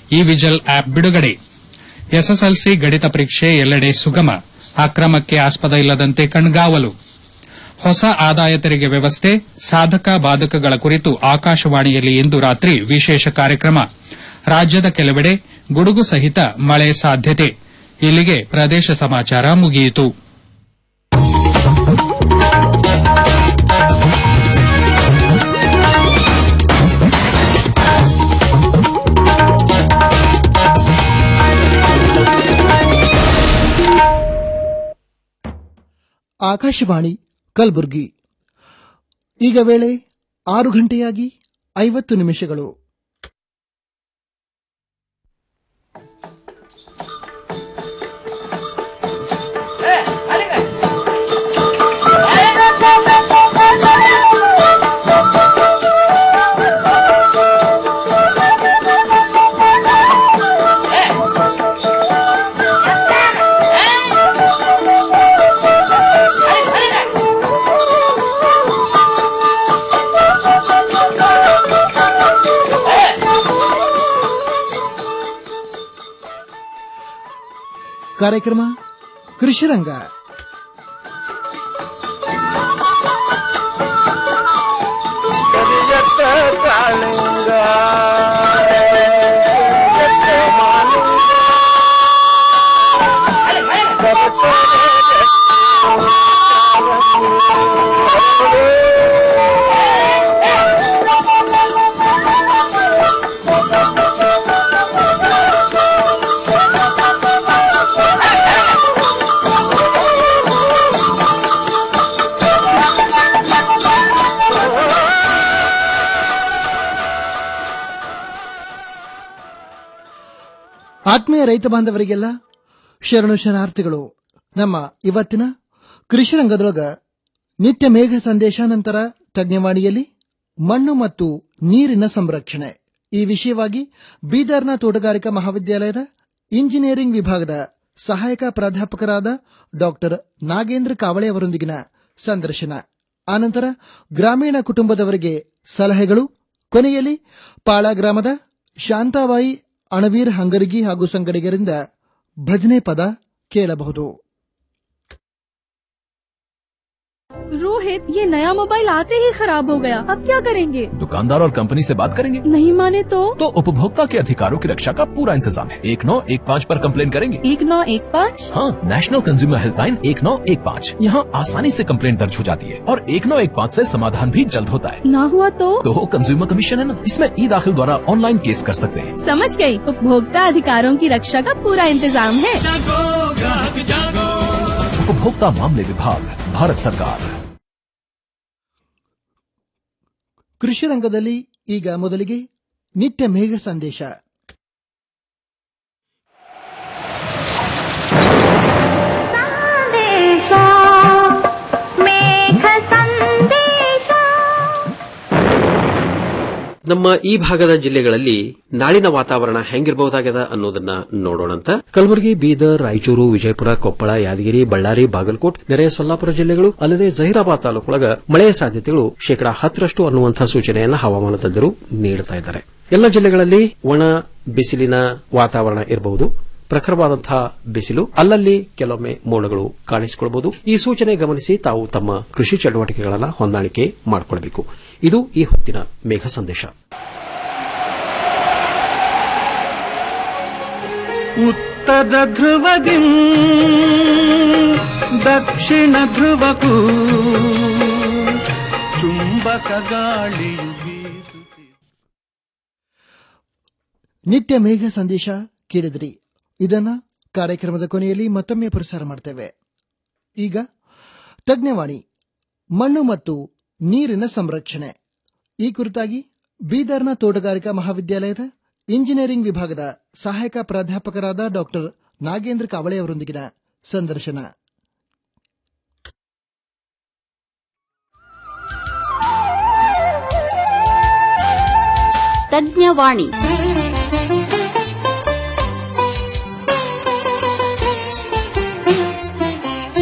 E ವಿಜಲ್ app ಬಿಡುಗಡೆ SSLC ಗಣಿತ ಪರೀಕ್ಷೆ ಎಲ್ಲೆಡೆ ಸುಗಮ ಅಕ್ರಮಕ್ಕೆ ಆಸ್ಪದ ಇಲ್ಲದಂತೆ ಕಣ್ಗಾವಲು ಹೊಸ ಆದಾಯ ತೆರಿಗೆ ವ್ಯವಸ್ಥೆ ಸಾಧಕ ಬಾಧಕಗಳ ಕುರಿತು ಆಕಾಶವಾಣಿಯಲ್ಲಿ ಇಂದು ರಾತ್ರಿ ವಿಶೇಷ ಕಾರ್ಯಕ್ರಮ ರಾಜ್ಯದ ಕೆಲವೆಡೆ ಗುಡುಗು ಸಹಿತ ಮಳೆ ಸಾಧ್ಯತೆ ಇಲ್ಲಿಗೆ ಪ್ರದೇಶ ಸಮಾಚಾರ ಮುಗಿಯಿತು ಆಕಾಶವಾಣಿ ಕಲಬುರಗಿ ಈಗ ವೇಳೆ ಆರು ಗಂಟೆಯಾಗಿ ಐವತ್ತು ನಿಮಿಷಗಳು ಕಾರ್ಯಕ್ರಮ ಕೃಷಿರಂಗ ಕರಿಯತ್ತ ಕಾಳಿಂಗ ಕರಿಯತ್ತ ಮಾಲಿಂಗ ಆತ್ಮೀಯ ರೈತ ಬಾಂಧವರಿಗೆಲ್ಲ ಶರಣು ಶರಣಾರ್ಥಿಗಳು ನಮ್ಮ ಇವತ್ತಿನ ಕೃಷಿ ರಂಗದೊಳಗ ನಿತ್ಯ ಮೇಘ ಸಂದೇಶ ನಂತರ ತಜ್ಞವಾಣಿಯಲ್ಲಿ ಮಣ್ಣು ಮತ್ತು ನೀರಿನ ಸಂರಕ್ಷಣೆ ಈ ವಿಷಯವಾಗಿ ಬೀದರ್ನ ತೋಟಗಾರಿಕಾ ಮಹಾವಿದ್ಯಾಲಯದ ಇಂಜಿನಿಯರಿಂಗ್ ವಿಭಾಗದ ಸಹಾಯಕ ಪ್ರಾಧ್ಯಾಪಕರಾದ ಡಾಕ್ಟರ್ ನಾಗೇಂದ್ರ ಕಾವಳೆ ಅವರೊಂದಿಗಿನ ಸಂದರ್ಶನ ಆನಂತರ ಗ್ರಾಮೀಣ ಕುಟುಂಬದವರಿಗೆ ಸಲಹೆಗಳು ಕೊನೆಯಲ್ಲಿ ಪಾಳ ಗ್ರಾಮದ ಶಾಂತಾಬಾಯಿ ಅಣವೀರ್ ಹಂಗರಗಿ ಹಾಗೂ ಸಂಗಡಿಗರಿಂದ ಭಜನೆ ಪದ ಕೇಳಬಹುದು रोहित ये नया मोबाइल आते ही खराब हो गया अब क्या करेंगे दुकानदार और कंपनी से बात करेंगे नहीं माने तो तो उपभोक्ता के अधिकारों की रक्षा का पूरा इंतजाम है एक नौ एक पाँच आरोप कम्प्लेन करेंगे एक नौ एक पाँच हाँ नेशनल कंज्यूमर हेल्पलाइन एक नौ एक पाँच यहाँ आसानी से कम्प्लेन दर्ज हो जाती है और एक नौ एक पाँच ऐसी समाधान भी जल्द होता है ना हुआ तो तो कंज्यूमर कमीशन है ना इसमें ई दाखिल द्वारा ऑनलाइन केस कर सकते हैं समझ गई उपभोक्ता अधिकारों की रक्षा का पूरा इंतजाम है उपभोक्ता मामले विभाग भारत सरकार ಕೃಷಿ ರಂಗದಲ್ಲಿ ಈಗ ಮೊದಲಿಗೆ ನಿತ್ಯ ಮೇಘ ಸಂದೇಶ ನಮ್ಮ ಈ ಭಾಗದ ಜಿಲ್ಲೆಗಳಲ್ಲಿ ನಾಳಿನ ವಾತಾವರಣ ಹೆಂಗಿರಬಹುದಾಗ್ಯದ ಅನ್ನೋದನ್ನ ನೋಡೋಣಂತ ಕಲಬುರಗಿ ಬೀದರ್ ರಾಯಚೂರು ವಿಜಯಪುರ ಕೊಪ್ಪಳ ಯಾದಗಿರಿ ಬಳ್ಳಾರಿ ಬಾಗಲಕೋಟ್ ನೆರೆಯ ಸೊಲ್ಲಾಪುರ ಜಿಲ್ಲೆಗಳು ಅಲ್ಲದೆ ಜಹೀರಾಬಾದ್ ತಾಲೂಕೊಳಗ ಮಳೆಯ ಸಾಧ್ಯತೆಗಳು ಶೇಕಡಾ ಹತ್ತರಷ್ಟು ಅನ್ನುವಂತಹ ಸೂಚನೆಯನ್ನು ಹವಾಮಾನ ತಜ್ಞರು ನೀಡುತ್ತಾ ಇದ್ದಾರೆ ಎಲ್ಲ ಜಿಲ್ಲೆಗಳಲ್ಲಿ ಒಣ ಬಿಸಿಲಿನ ವಾತಾವರಣ ಇರಬಹುದು ಪ್ರಖರವಾದಂತಹ ಬಿಸಿಲು ಅಲ್ಲಲ್ಲಿ ಕೆಲವೊಮ್ಮೆ ಮೋಡಗಳು ಕಾಣಿಸಿಕೊಳ್ಳಬಹುದು ಈ ಸೂಚನೆ ಗಮನಿಸಿ ತಾವು ತಮ್ಮ ಕೃಷಿ ಚಟುವಟಿಕೆಗಳನ್ನು ಹೊಂದಾಣಿಕೆ ಮಾಡಿಕೊಳ್ಳಬೇಕು ಇದು ಈ ಹೊತ್ತಿನ ಮೇಘ ಸಂದೇಶ ಉತ್ತರ ಧ್ರುವದಿ ದಕ್ಷಿಣ ಧ್ರುವಕ್ಕೂ ಚುಂಬಕ ಗಾಳಿಯು ಬೀಸುತ್ತಿದೆ ನಿತ್ಯ ಮೇಘ ಸಂದೇಶ ಕೇಳಿದ್ರಿ ಇದನ್ನ ಕಾರ್ಯಕ್ರಮದ ಕೊನೆಯಲ್ಲಿ ಮತ್ತೊಮ್ಮೆ ಪ್ರಸಾರ ಮಾಡ್ತೇವೆ ಈಗ ತಜ್ಞವಾಣಿ ಮಣ್ಣು ಮತ್ತು ನೀರಿನ ಸಂರಕ್ಷಣೆ ಈ ಕುರಿತಾಗಿ ಬೀದರ್ನ ತೋಟಗಾರಿಕಾ ಮಹಾವಿದ್ಯಾಲಯದ ಇಂಜಿನಿಯರಿಂಗ್ ವಿಭಾಗದ ಸಹಾಯಕ ಪ್ರಾಧ್ಯಾಪಕರಾದ ಡಾಕ್ಟರ್ ನಾಗೇಂದ್ರ ಕಾವಳೆ ಅವರೊಂದಿಗಿನ ಸಂದರ್ಶನ ತಜ್ಞವಾಣಿ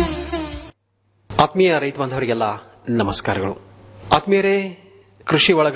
ಆತ್ಮೀಯ ರೈತ ಬಾಂಧವರಿಗೆಲ್ಲ ನಮಸ್ಕಾರಗಳು ಆತ್ಮೀಯರೇ ಕೃಷಿ ಒಳಗ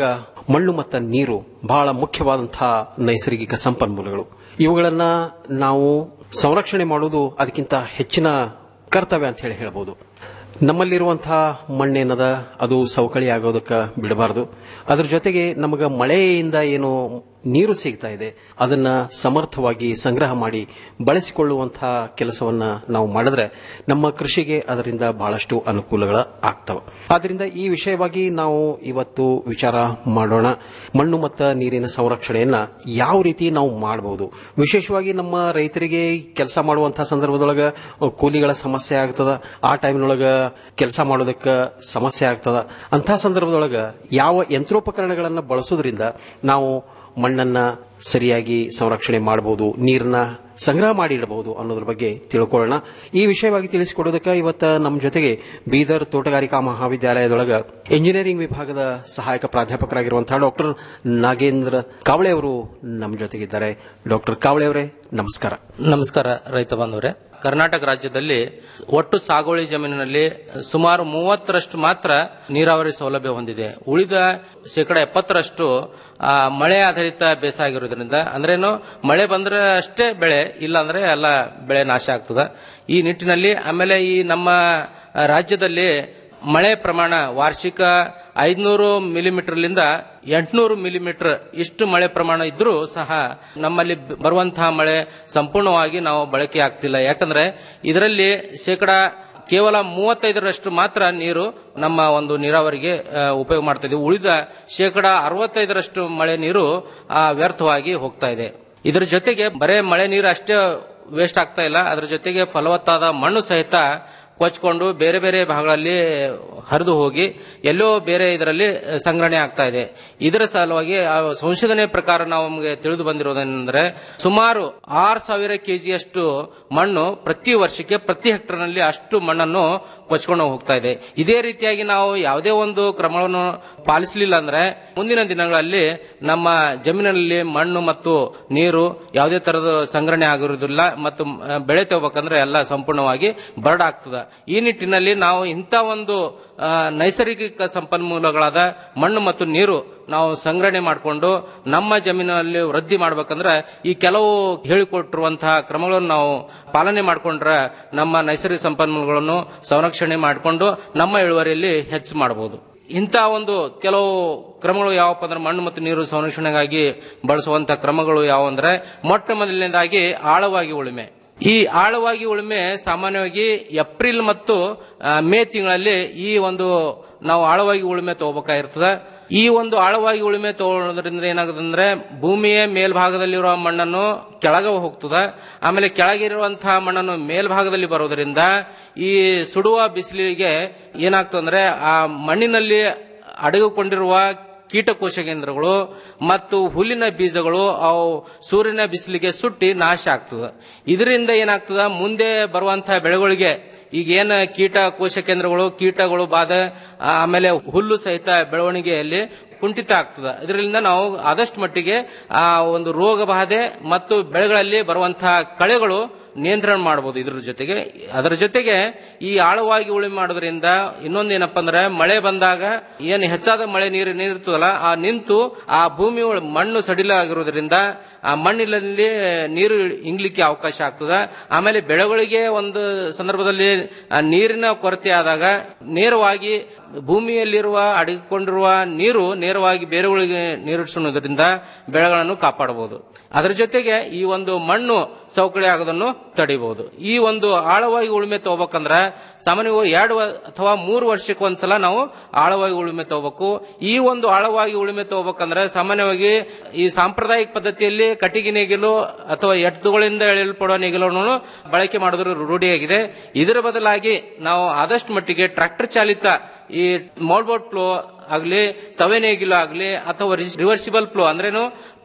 ಮಣ್ಣು ಮತ್ತು ನೀರು ಬಹಳ ಮುಖ್ಯವಾದಂತಹ ನೈಸರ್ಗಿಕ ಸಂಪನ್ಮೂಲಗಳು ಇವುಗಳನ್ನ ನಾವು ಸಂರಕ್ಷಣೆ ಮಾಡುವುದು ಅದಕ್ಕಿಂತ ಹೆಚ್ಚಿನ ಕರ್ತವ್ಯ ಅಂತ ಹೇಳಿ ಹೇಳಬಹುದು ನಮ್ಮಲ್ಲಿರುವಂತಹ ಮಣ್ಣೇನದ ಅದು ಸವಕಳಿ ಆಗೋದಕ್ಕೆ ಬಿಡಬಾರದು ಅದ್ರ ಜೊತೆಗೆ ನಮಗ ಮಳೆಯಿಂದ ಏನು ನೀರು ಸಿಗ್ತಾ ಇದೆ ಅದನ್ನ ಸಮರ್ಥವಾಗಿ ಸಂಗ್ರಹ ಮಾಡಿ ಬಳಸಿಕೊಳ್ಳುವಂತಹ ಕೆಲಸವನ್ನ ನಾವು ಮಾಡಿದ್ರೆ ನಮ್ಮ ಕೃಷಿಗೆ ಅದರಿಂದ ಬಹಳಷ್ಟು ಅನುಕೂಲಗಳು ಆಗ್ತವೆ ಆದ್ರಿಂದ ಈ ವಿಷಯವಾಗಿ ನಾವು ಇವತ್ತು ವಿಚಾರ ಮಾಡೋಣ ಮಣ್ಣು ಮತ್ತು ನೀರಿನ ಸಂರಕ್ಷಣೆಯನ್ನ ಯಾವ ರೀತಿ ನಾವು ಮಾಡಬಹುದು ವಿಶೇಷವಾಗಿ ನಮ್ಮ ರೈತರಿಗೆ ಕೆಲಸ ಮಾಡುವಂತಹ ಸಂದರ್ಭದೊಳಗ ಕೂಲಿಗಳ ಸಮಸ್ಯೆ ಆಗ್ತದ ಆ ಟೈಮ್ನೊಳಗ ಕೆಲಸ ಮಾಡೋದಕ್ಕೆ ಸಮಸ್ಯೆ ಆಗ್ತದ ಅಂತಹ ಸಂದರ್ಭದೊಳಗ ಯಾವ ಯಂತ್ರೋಪಕರಣಗಳನ್ನು ಬಳಸೋದ್ರಿಂದ ನಾವು ಮಣ್ಣನ್ನ ಸರಿಯಾಗಿ ಸಂರಕ್ಷಣೆ ಮಾಡಬಹುದು ನೀರನ್ನ ಸಂಗ್ರಹ ಮಾಡಿ ಇಡಬಹುದು ಅನ್ನೋದ್ರ ಬಗ್ಗೆ ತಿಳ್ಕೊಳ್ಳೋಣ ಈ ವಿಷಯವಾಗಿ ತಿಳಿಸಿಕೊಡೋದಕ್ಕೆ ಇವತ್ತ ನಮ್ಮ ಜೊತೆಗೆ ಬೀದರ್ ತೋಟಗಾರಿಕಾ ಮಹಾವಿದ್ಯಾಲಯದೊಳಗ ಇಂಜಿನಿಯರಿಂಗ್ ವಿಭಾಗದ ಸಹಾಯಕ ಪ್ರಾಧ್ಯಾಪಕರಾಗಿರುವಂತಹ ಡಾಕ್ಟರ್ ನಾಗೇಂದ್ರ ಕಾವಳೆ ಅವರು ನಮ್ಮ ಜೊತೆಗಿದ್ದಾರೆ ಡಾಕ್ಟರ್ ಕಾವಳೆ ಅವರೇ ನಮಸ್ಕಾರ ನಮಸ್ಕಾರ ರೈತ ಬಾಂಧವರೇ ಕರ್ನಾಟಕ ರಾಜ್ಯದಲ್ಲಿ ಒಟ್ಟು ಸಾಗುವಳಿ ಜಮೀನಿನಲ್ಲಿ ಸುಮಾರು ಮೂವತ್ತರಷ್ಟು ಮಾತ್ರ ನೀರಾವರಿ ಸೌಲಭ್ಯ ಹೊಂದಿದೆ ಉಳಿದ ಶೇಕಡ ಎಪ್ಪತ್ತರಷ್ಟು ಆ, ಮಳೆ ಆಧಾರಿತ ಬೇಸಾಯ ಆಗಿರೋದ್ರಿಂದ ಅಂದ್ರೇನು ಮಳೆ ಬಂದ್ರೆ ಅಷ್ಟೇ ಬೆಳೆ ಇಲ್ಲ ಅಂದ್ರೆ ಎಲ್ಲ ಬೆಳೆ ನಾಶ ಆಗ್ತದ ಈ ನಿಟ್ಟಿನಲ್ಲಿ ಆಮೇಲೆ ಈ ನಮ್ಮ ರಾಜ್ಯದಲ್ಲಿ ಮಳೆ ಪ್ರಮಾಣ ವಾರ್ಷಿಕ ಐದ್ನೂರು ಮಿಲಿಮೀಟರ್ಲಿಂದ ಎಂಟುನೂರು ಮಿಲಿಮೀಟರ್ ಇಷ್ಟು ಮಳೆ ಪ್ರಮಾಣ ಇದ್ರೂ ಸಹ ನಮ್ಮಲ್ಲಿ ಬ- ಬರುವಂತಹ ಮಳೆ ಸಂಪೂರ್ಣವಾಗಿ ನಾವು ಬಳಕೆ ಆಗ್ತಿಲ್ಲ ಯಾಕಂದ್ರೆ ಇದರಲ್ಲಿ ಶೇಕಡ ಕೇವಲ ಮೂವತ್ತೈದರಷ್ಟು ಮಾತ್ರ ನೀರು ನಮ್ಮ ಒಂದು ನೀರಾವರಿಗೆ ಆ, ಉಪಯೋಗ ಮಾಡ್ತಾ ಇದ್ದೀವಿ ಉಳಿದ ಶೇಕಡ ಅರವತ್ತೈದರಷ್ಟು ಮಳೆ ನೀರು ಆ, ವ್ಯರ್ಥವಾಗಿ ಹೋಗ್ತಾ ಇದೆ ಇದರ ಜೊತೆಗೆ ಬರೇ ಮಳೆ ನೀರು ಅಷ್ಟೇ ವೇಸ್ಟ್ ಆಗ್ತಾ ಇಲ್ಲ ಅದರ ಜೊತೆಗೆ ಫಲವತ್ತಾದ ಮಣ್ಣು ಸಹಿತ ಕೊಚ್ಕೊಂಡು ಬೇರೆ ಬೇರೆ ಭಾಗಗಳಲ್ಲಿ ಹರಿದು ಹೋಗಿ ಎಲ್ಲೋ ಬೇರೆ ಇದರಲ್ಲಿ ಸಂಗ್ರಹಣೆ ಆಗ್ತಾ ಇದೆ ಇದರ ಸಲುವಾಗಿ ಆ ಸಂಶೋಧನೆ ಪ್ರಕಾರ ನಾವು ನಮಗೆ ತಿಳಿದು ಬಂದಿರೋದೇನೆಂದ್ರೆ ಸುಮಾರು ಆರು ಸಾವಿರ ಕೆಜಿಯಷ್ಟು ಮಣ್ಣು ಪ್ರತಿ ವರ್ಷಕ್ಕೆ ಪ್ರತಿ ಹೆಕ್ಟರ್ನಲ್ಲಿ ಅಷ್ಟು ಮಣ್ಣನ್ನು ಕೊಚ್ಕೊಂಡು ಹೋಗ್ತಾ ಇದೆ ಇದೇ ರೀತಿಯಾಗಿ ನಾವು ಯಾವುದೇ ಒಂದು ಕ್ರಮವನ್ನು ಪಾಲಿಸಲಿಲ್ಲ ಅಂದ್ರೆ ಮುಂದಿನ ದಿನಗಳಲ್ಲಿ ನಮ್ಮ ಜಮೀನಿನಲ್ಲಿ ಮಣ್ಣು ಮತ್ತು ನೀರು ಯಾವುದೇ ತರದ ಸಂಗ್ರಹಣೆ ಆಗಿರುವುದಿಲ್ಲ ಮತ್ತು ಆ, ಬೆಳೆ ತಗೋಬೇಕಂದ್ರೆ ಎಲ್ಲ ಸಂಪೂರ್ಣವಾಗಿ ಬರಡ್ ಆಗ್ತದೆ ಈ ನಿಟ್ಟಿನಲ್ಲಿ ನಾವು ಇಂಥ ಒಂದು ಆ, ನೈಸರ್ಗಿಕ ಸಂಪನ್ಮೂಲಗಳಾದ ಮಣ್ಣು ಮತ್ತು ನೀರು ನಾವು ಸಂಗ್ರಹಣೆ ಮಾಡಿಕೊಂಡು ನಮ್ಮ ಜಮೀನಲ್ಲಿ ವೃದ್ಧಿ ಮಾಡ್ಬೇಕಂದ್ರೆ ಈ ಕೆಲವು ಹೇಳಿಕೊಟ್ಟಿರುವಂತಹ ಕ್ರಮಗಳನ್ನು ನಾವು ಪಾಲನೆ ಮಾಡಿಕೊಂಡ್ರೆ ನಮ್ಮ ನೈಸರ್ಗಿಕ ಸಂಪನ್ಮೂಲಗಳನ್ನು ಸಂರಕ್ಷಣೆ ಮಾಡಿಕೊಂಡು ನಮ್ಮ ಇಳುವರಿಯಲ್ಲಿ ಹೆಚ್ಚು ಮಾಡಬಹುದು ಇಂಥ ಒಂದು ಕೆಲವು ಕ್ರಮಗಳು ಯಾವಪ್ಪ ಅಂದ್ರೆ ಮಣ್ಣು ಮತ್ತು ನೀರು ಸಂರಕ್ಷಣೆಗಾಗಿ ಬಳಸುವಂತಹ ಕ್ರಮಗಳು ಯಾವ ಅಂದ್ರೆ ಮೊಟ್ಟ ಮೊದಲನೇದಾಗಿ ಆಳವಾಗಿ ಉಳುಮೆ ಈ ಆಳವಾಗಿ ಉಳುಮೆ ಸಾಮಾನ್ಯವಾಗಿ ಏಪ್ರಿಲ್ ಮತ್ತು ಆ, ಮೇ ತಿಂಗಳಲ್ಲಿ ಈ ಒಂದು ನಾವು ಆಳವಾಗಿ ಉಳುಮೆ ತಗೋಬೇಕಾಗಿರ್ತದೆ ಈ ಒಂದು ಆಳವಾಗಿ ಉಳುಮೆ ತಗೊಳ್ಳೋದ್ರಿಂದ ಏನಾಗುತ್ತೆ ಅಂದ್ರೆ ಭೂಮಿಯ ಮೇಲ್ಭಾಗದಲ್ಲಿರುವ ಮಣ್ಣನ್ನು ಕೆಳಗೆ ಹೋಗ್ತದೆ ಆಮೇಲೆ ಕೆಳಗಿರುವಂತಹ ಮಣ್ಣನ್ನು ಮೇಲ್ಭಾಗದಲ್ಲಿ ಬರೋದ್ರಿಂದ ಈ ಸುಡುವ ಬಿಸಿಲಿಗೆ ಏನಾಗ್ತದೆ ಅಂದ್ರೆ ಆ ಮಣ್ಣಿನಲ್ಲಿ ಅಡಗಿಕೊಂಡಿರುವ ಕೀಟಕೋಶ ಕೇಂದ್ರಗಳು ಮತ್ತು ಹುಲ್ಲಿನ ಬೀಜಗಳು ಅವು ಸೂರ್ಯನ ಬಿಸಿಲಿಗೆ ಸುಟ್ಟಿ ನಾಶ ಆಗ್ತದೆ ಇದರಿಂದ ಏನಾಗ್ತದ ಮುಂದೆ ಬರುವಂತಹ ಬೆಳೆಗಳಿಗೆ ಈಗ ಏನು ಕೀಟ ಕೋಶ ಕೇಂದ್ರಗಳು ಕೀಟಗಳು ಬಾಧೆ ಆ, ಆಮೇಲೆ ಹುಲ್ಲು ಸಹಿತ ಬೆಳವಣಿಗೆಯಲ್ಲಿ ಕುಂಠಿತ ಆಗ್ತದೆ ಇದರಿಂದ ನಾವು ಆದಷ್ಟು ಮಟ್ಟಿಗೆ ಆ ಒಂದು ರೋಗ ಬಾಧೆ ಮತ್ತು ಬೆಳೆಗಳಲ್ಲಿ ಬರುವಂತಹ ಕಳೆಗಳು ನಿಯಂತ್ರಣ ಮಾಡಬಹುದು ಇದ್ರ ಜೊತೆಗೆ ಅದರ ಜೊತೆಗೆ ಈ ಆಳವಾಗಿ ಉಳುಮೆ ಮಾಡೋದ್ರಿಂದ ಇನ್ನೊಂದೇನಪ್ಪ ಅಂದ್ರೆ ಮಳೆ ಬಂದಾಗ ಏನು ಹೆಚ್ಚಾದ ಮಳೆ ನೀರು ನೀರಿರ್ತದಲ್ಲ ಆ ನಿಂತು ಆ ಭೂಮಿ ಒಳ- ಮಣ್ಣು ಸಡಿಲ ಆಗಿರೋದ್ರಿಂದ ಆ ಮಣ್ಣಿನಲ್ಲಿ ನೀರು ಇಂಗ್ಲಿಕ್ಕೆ ಅವಕಾಶ ಆಗ್ತದ ಆಮೇಲೆ ಬೆಳೆಗಳಿಗೆ ಒಂದು ಸಂದರ್ಭದಲ್ಲಿ ಆ ನೀರಿನ ಕೊರತೆ ಆದಾಗ ನೇರವಾಗಿ ಭೂಮಿಯಲ್ಲಿರುವ ಅಡಗಿಕೊಂಡಿರುವ ನೀರು ನೇರವಾಗಿ ಬೇರೆಗಳಿಗೆ ನೀರಿಸುವುದರಿಂದ ಬೆಳೆಗಳನ್ನು ಕಾಪಾಡಬಹುದು ಅದರ ಜೊತೆಗೆ ಈ ಒಂದು ಮಣ್ಣು ಸವಕಳಿ ಆಗೋದನ್ನು ತಡಿಬಹುದು ಈ ಒಂದು ಆಳವಾಗಿ ಉಳುಮೆ ತಗೋಬೇಕಂದ್ರ ಸಾಮಾನ್ಯವಾಗಿ ಎರಡು ವ- ಅಥವಾ ಮೂರು ವರ್ಷಕ್ಕೆ ಒಂದ್ಸಲ ನಾವು ಆಳವಾಗಿ ಉಳುಮೆ ತಗೋಬೇಕು ಈ ಒಂದು ಆಳವಾಗಿ ಉಳುಮೆ ತಗೋಬೇಕಂದ್ರೆ ಸಾಮಾನ್ಯವಾಗಿ ಈ ಸಾಂಪ್ರದಾಯಿಕ ಪದ್ಧತಿಯಲ್ಲಿ ಕಟ್ಟಿಗೆ ನೇಗಿಲು ಅಥವಾ ಎತ್ತುಗಳಿಂದ ಎಳೆಯಲ್ಪಡುವ ನೇಗಿಲನ್ನು ಬಳಕೆ ಮಾಡೋದ್ರ ರೂಢಿಯಾಗಿದೆ ಇದರ ಬದಲಾಗಿ ನಾವು ಆದಷ್ಟು ಮಟ್ಟಿಗೆ ಟ್ರಾಕ್ಟರ್ ಚಾಲಿತ ಈ ಮೋಡ್ಬೋಟ್ ಫ್ಲೋ ಆಗ್ಲಿ ತವೆ ನೇಗಿಲು ಆಗ್ಲಿ ಅಥವಾ ರಿವರ್ಸಿಬಲ್ ಫ್ಲೋ ಅಂದ್ರೇನು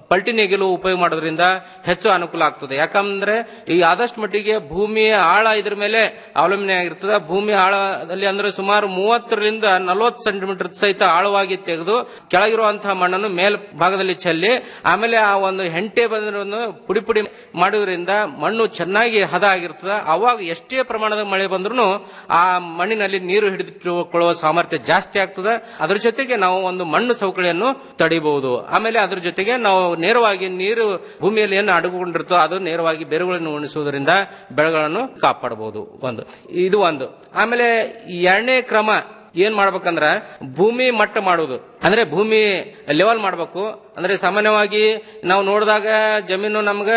ಪಲ್ಟಿ ನೇಗಿಲು ಉಪಯೋಗ ಮಾಡೋದ್ರಿಂದ ಹೆಚ್ಚು ಅನುಕೂಲ ಆಗ್ತದೆ ಯಾಕಂದ್ರೆ ಈ ಆದಷ್ಟು ಮಟ್ಟಿಗೆ ಭೂಮಿಯ ಆಳ ಇದ್ರ ಮೇಲೆ ಅವಲಂಬನೆ ಆಗಿರ್ತದೆ ಭೂಮಿ ಆಳದಲ್ಲಿ ಅಂದ್ರೆ ಸುಮಾರು ಮೂವತ್ತರಿಂದ ನಲವತ್ತು ಸೆಂಟಿಮೀಟರ್ ಸಹಿತ ಆಳವಾಗಿ ತೆಗೆದು ಕೆಳಗಿರುವಂತಹ ಮಣ್ಣನ್ನು ಮೇಲ್ ಭಾಗದಲ್ಲಿ ಚೆಲ್ಲಿ ಆಮೇಲೆ ಆ ಒಂದು ಹೆಂಟೆ ಬಂದಿರೋದನ್ನು ಪುಡಿ ಪುಡಿ ಮಾಡೋದ್ರಿಂದ ಮಣ್ಣು ಚೆನ್ನಾಗಿ ಹದ ಆಗಿರ್ತದೆ ಅವಾಗ ಎಷ್ಟೇ ಪ್ರಮಾಣದ ಮಳೆ ಬಂದ್ರೂ ಆ ಮಣ್ಣಿನಲ್ಲಿ ನೀರು ಹಿಡಿದಿಟ್ಟುಕೊಳ್ಳುವ ಸಾಮರ್ಥ್ಯ ಜಾಸ್ತಿ ಆಗ್ತದೆ ಅದ್ರ ಜೊತೆಗೆ ನಾವು ಒಂದು ಮಣ್ಣು ಸವಕಳಿಯನ್ನು ತಡಿಬಹುದು ಆಮೇಲೆ ಅದ್ರ ಜೊತೆಗೆ ನಾವು ನೇರವಾಗಿ ನೀರು ಭೂಮಿಯಲ್ಲಿ ಏನು ಅಡಗಿಕೊಂಡಿರುತ್ತೋ ಅದು ನೇರವಾಗಿ ಬೇರುಗಳನ್ನು ಉಣಿಸುವುದರಿಂದ ಬೆಳೆಗಳನ್ನು ಕಾಪಾಡಬಹುದು ಒಂದು ಇದು ಒಂದು ಆಮೇಲೆ ಎರಡನೇ ಕ್ರಮ ಏನ್ ಮಾಡ್ಬೇಕಂದ್ರ ಭೂಮಿ ಮಟ್ಟ ಮಾಡುವುದು ಅಂದ್ರೆ ಭೂಮಿ ಲೆವೆಲ್ ಮಾಡಬೇಕು ಅಂದ್ರೆ ಸಾಮಾನ್ಯವಾಗಿ ನಾವು ನೋಡಿದಾಗ ಜಮೀನು ನಮ್ಗ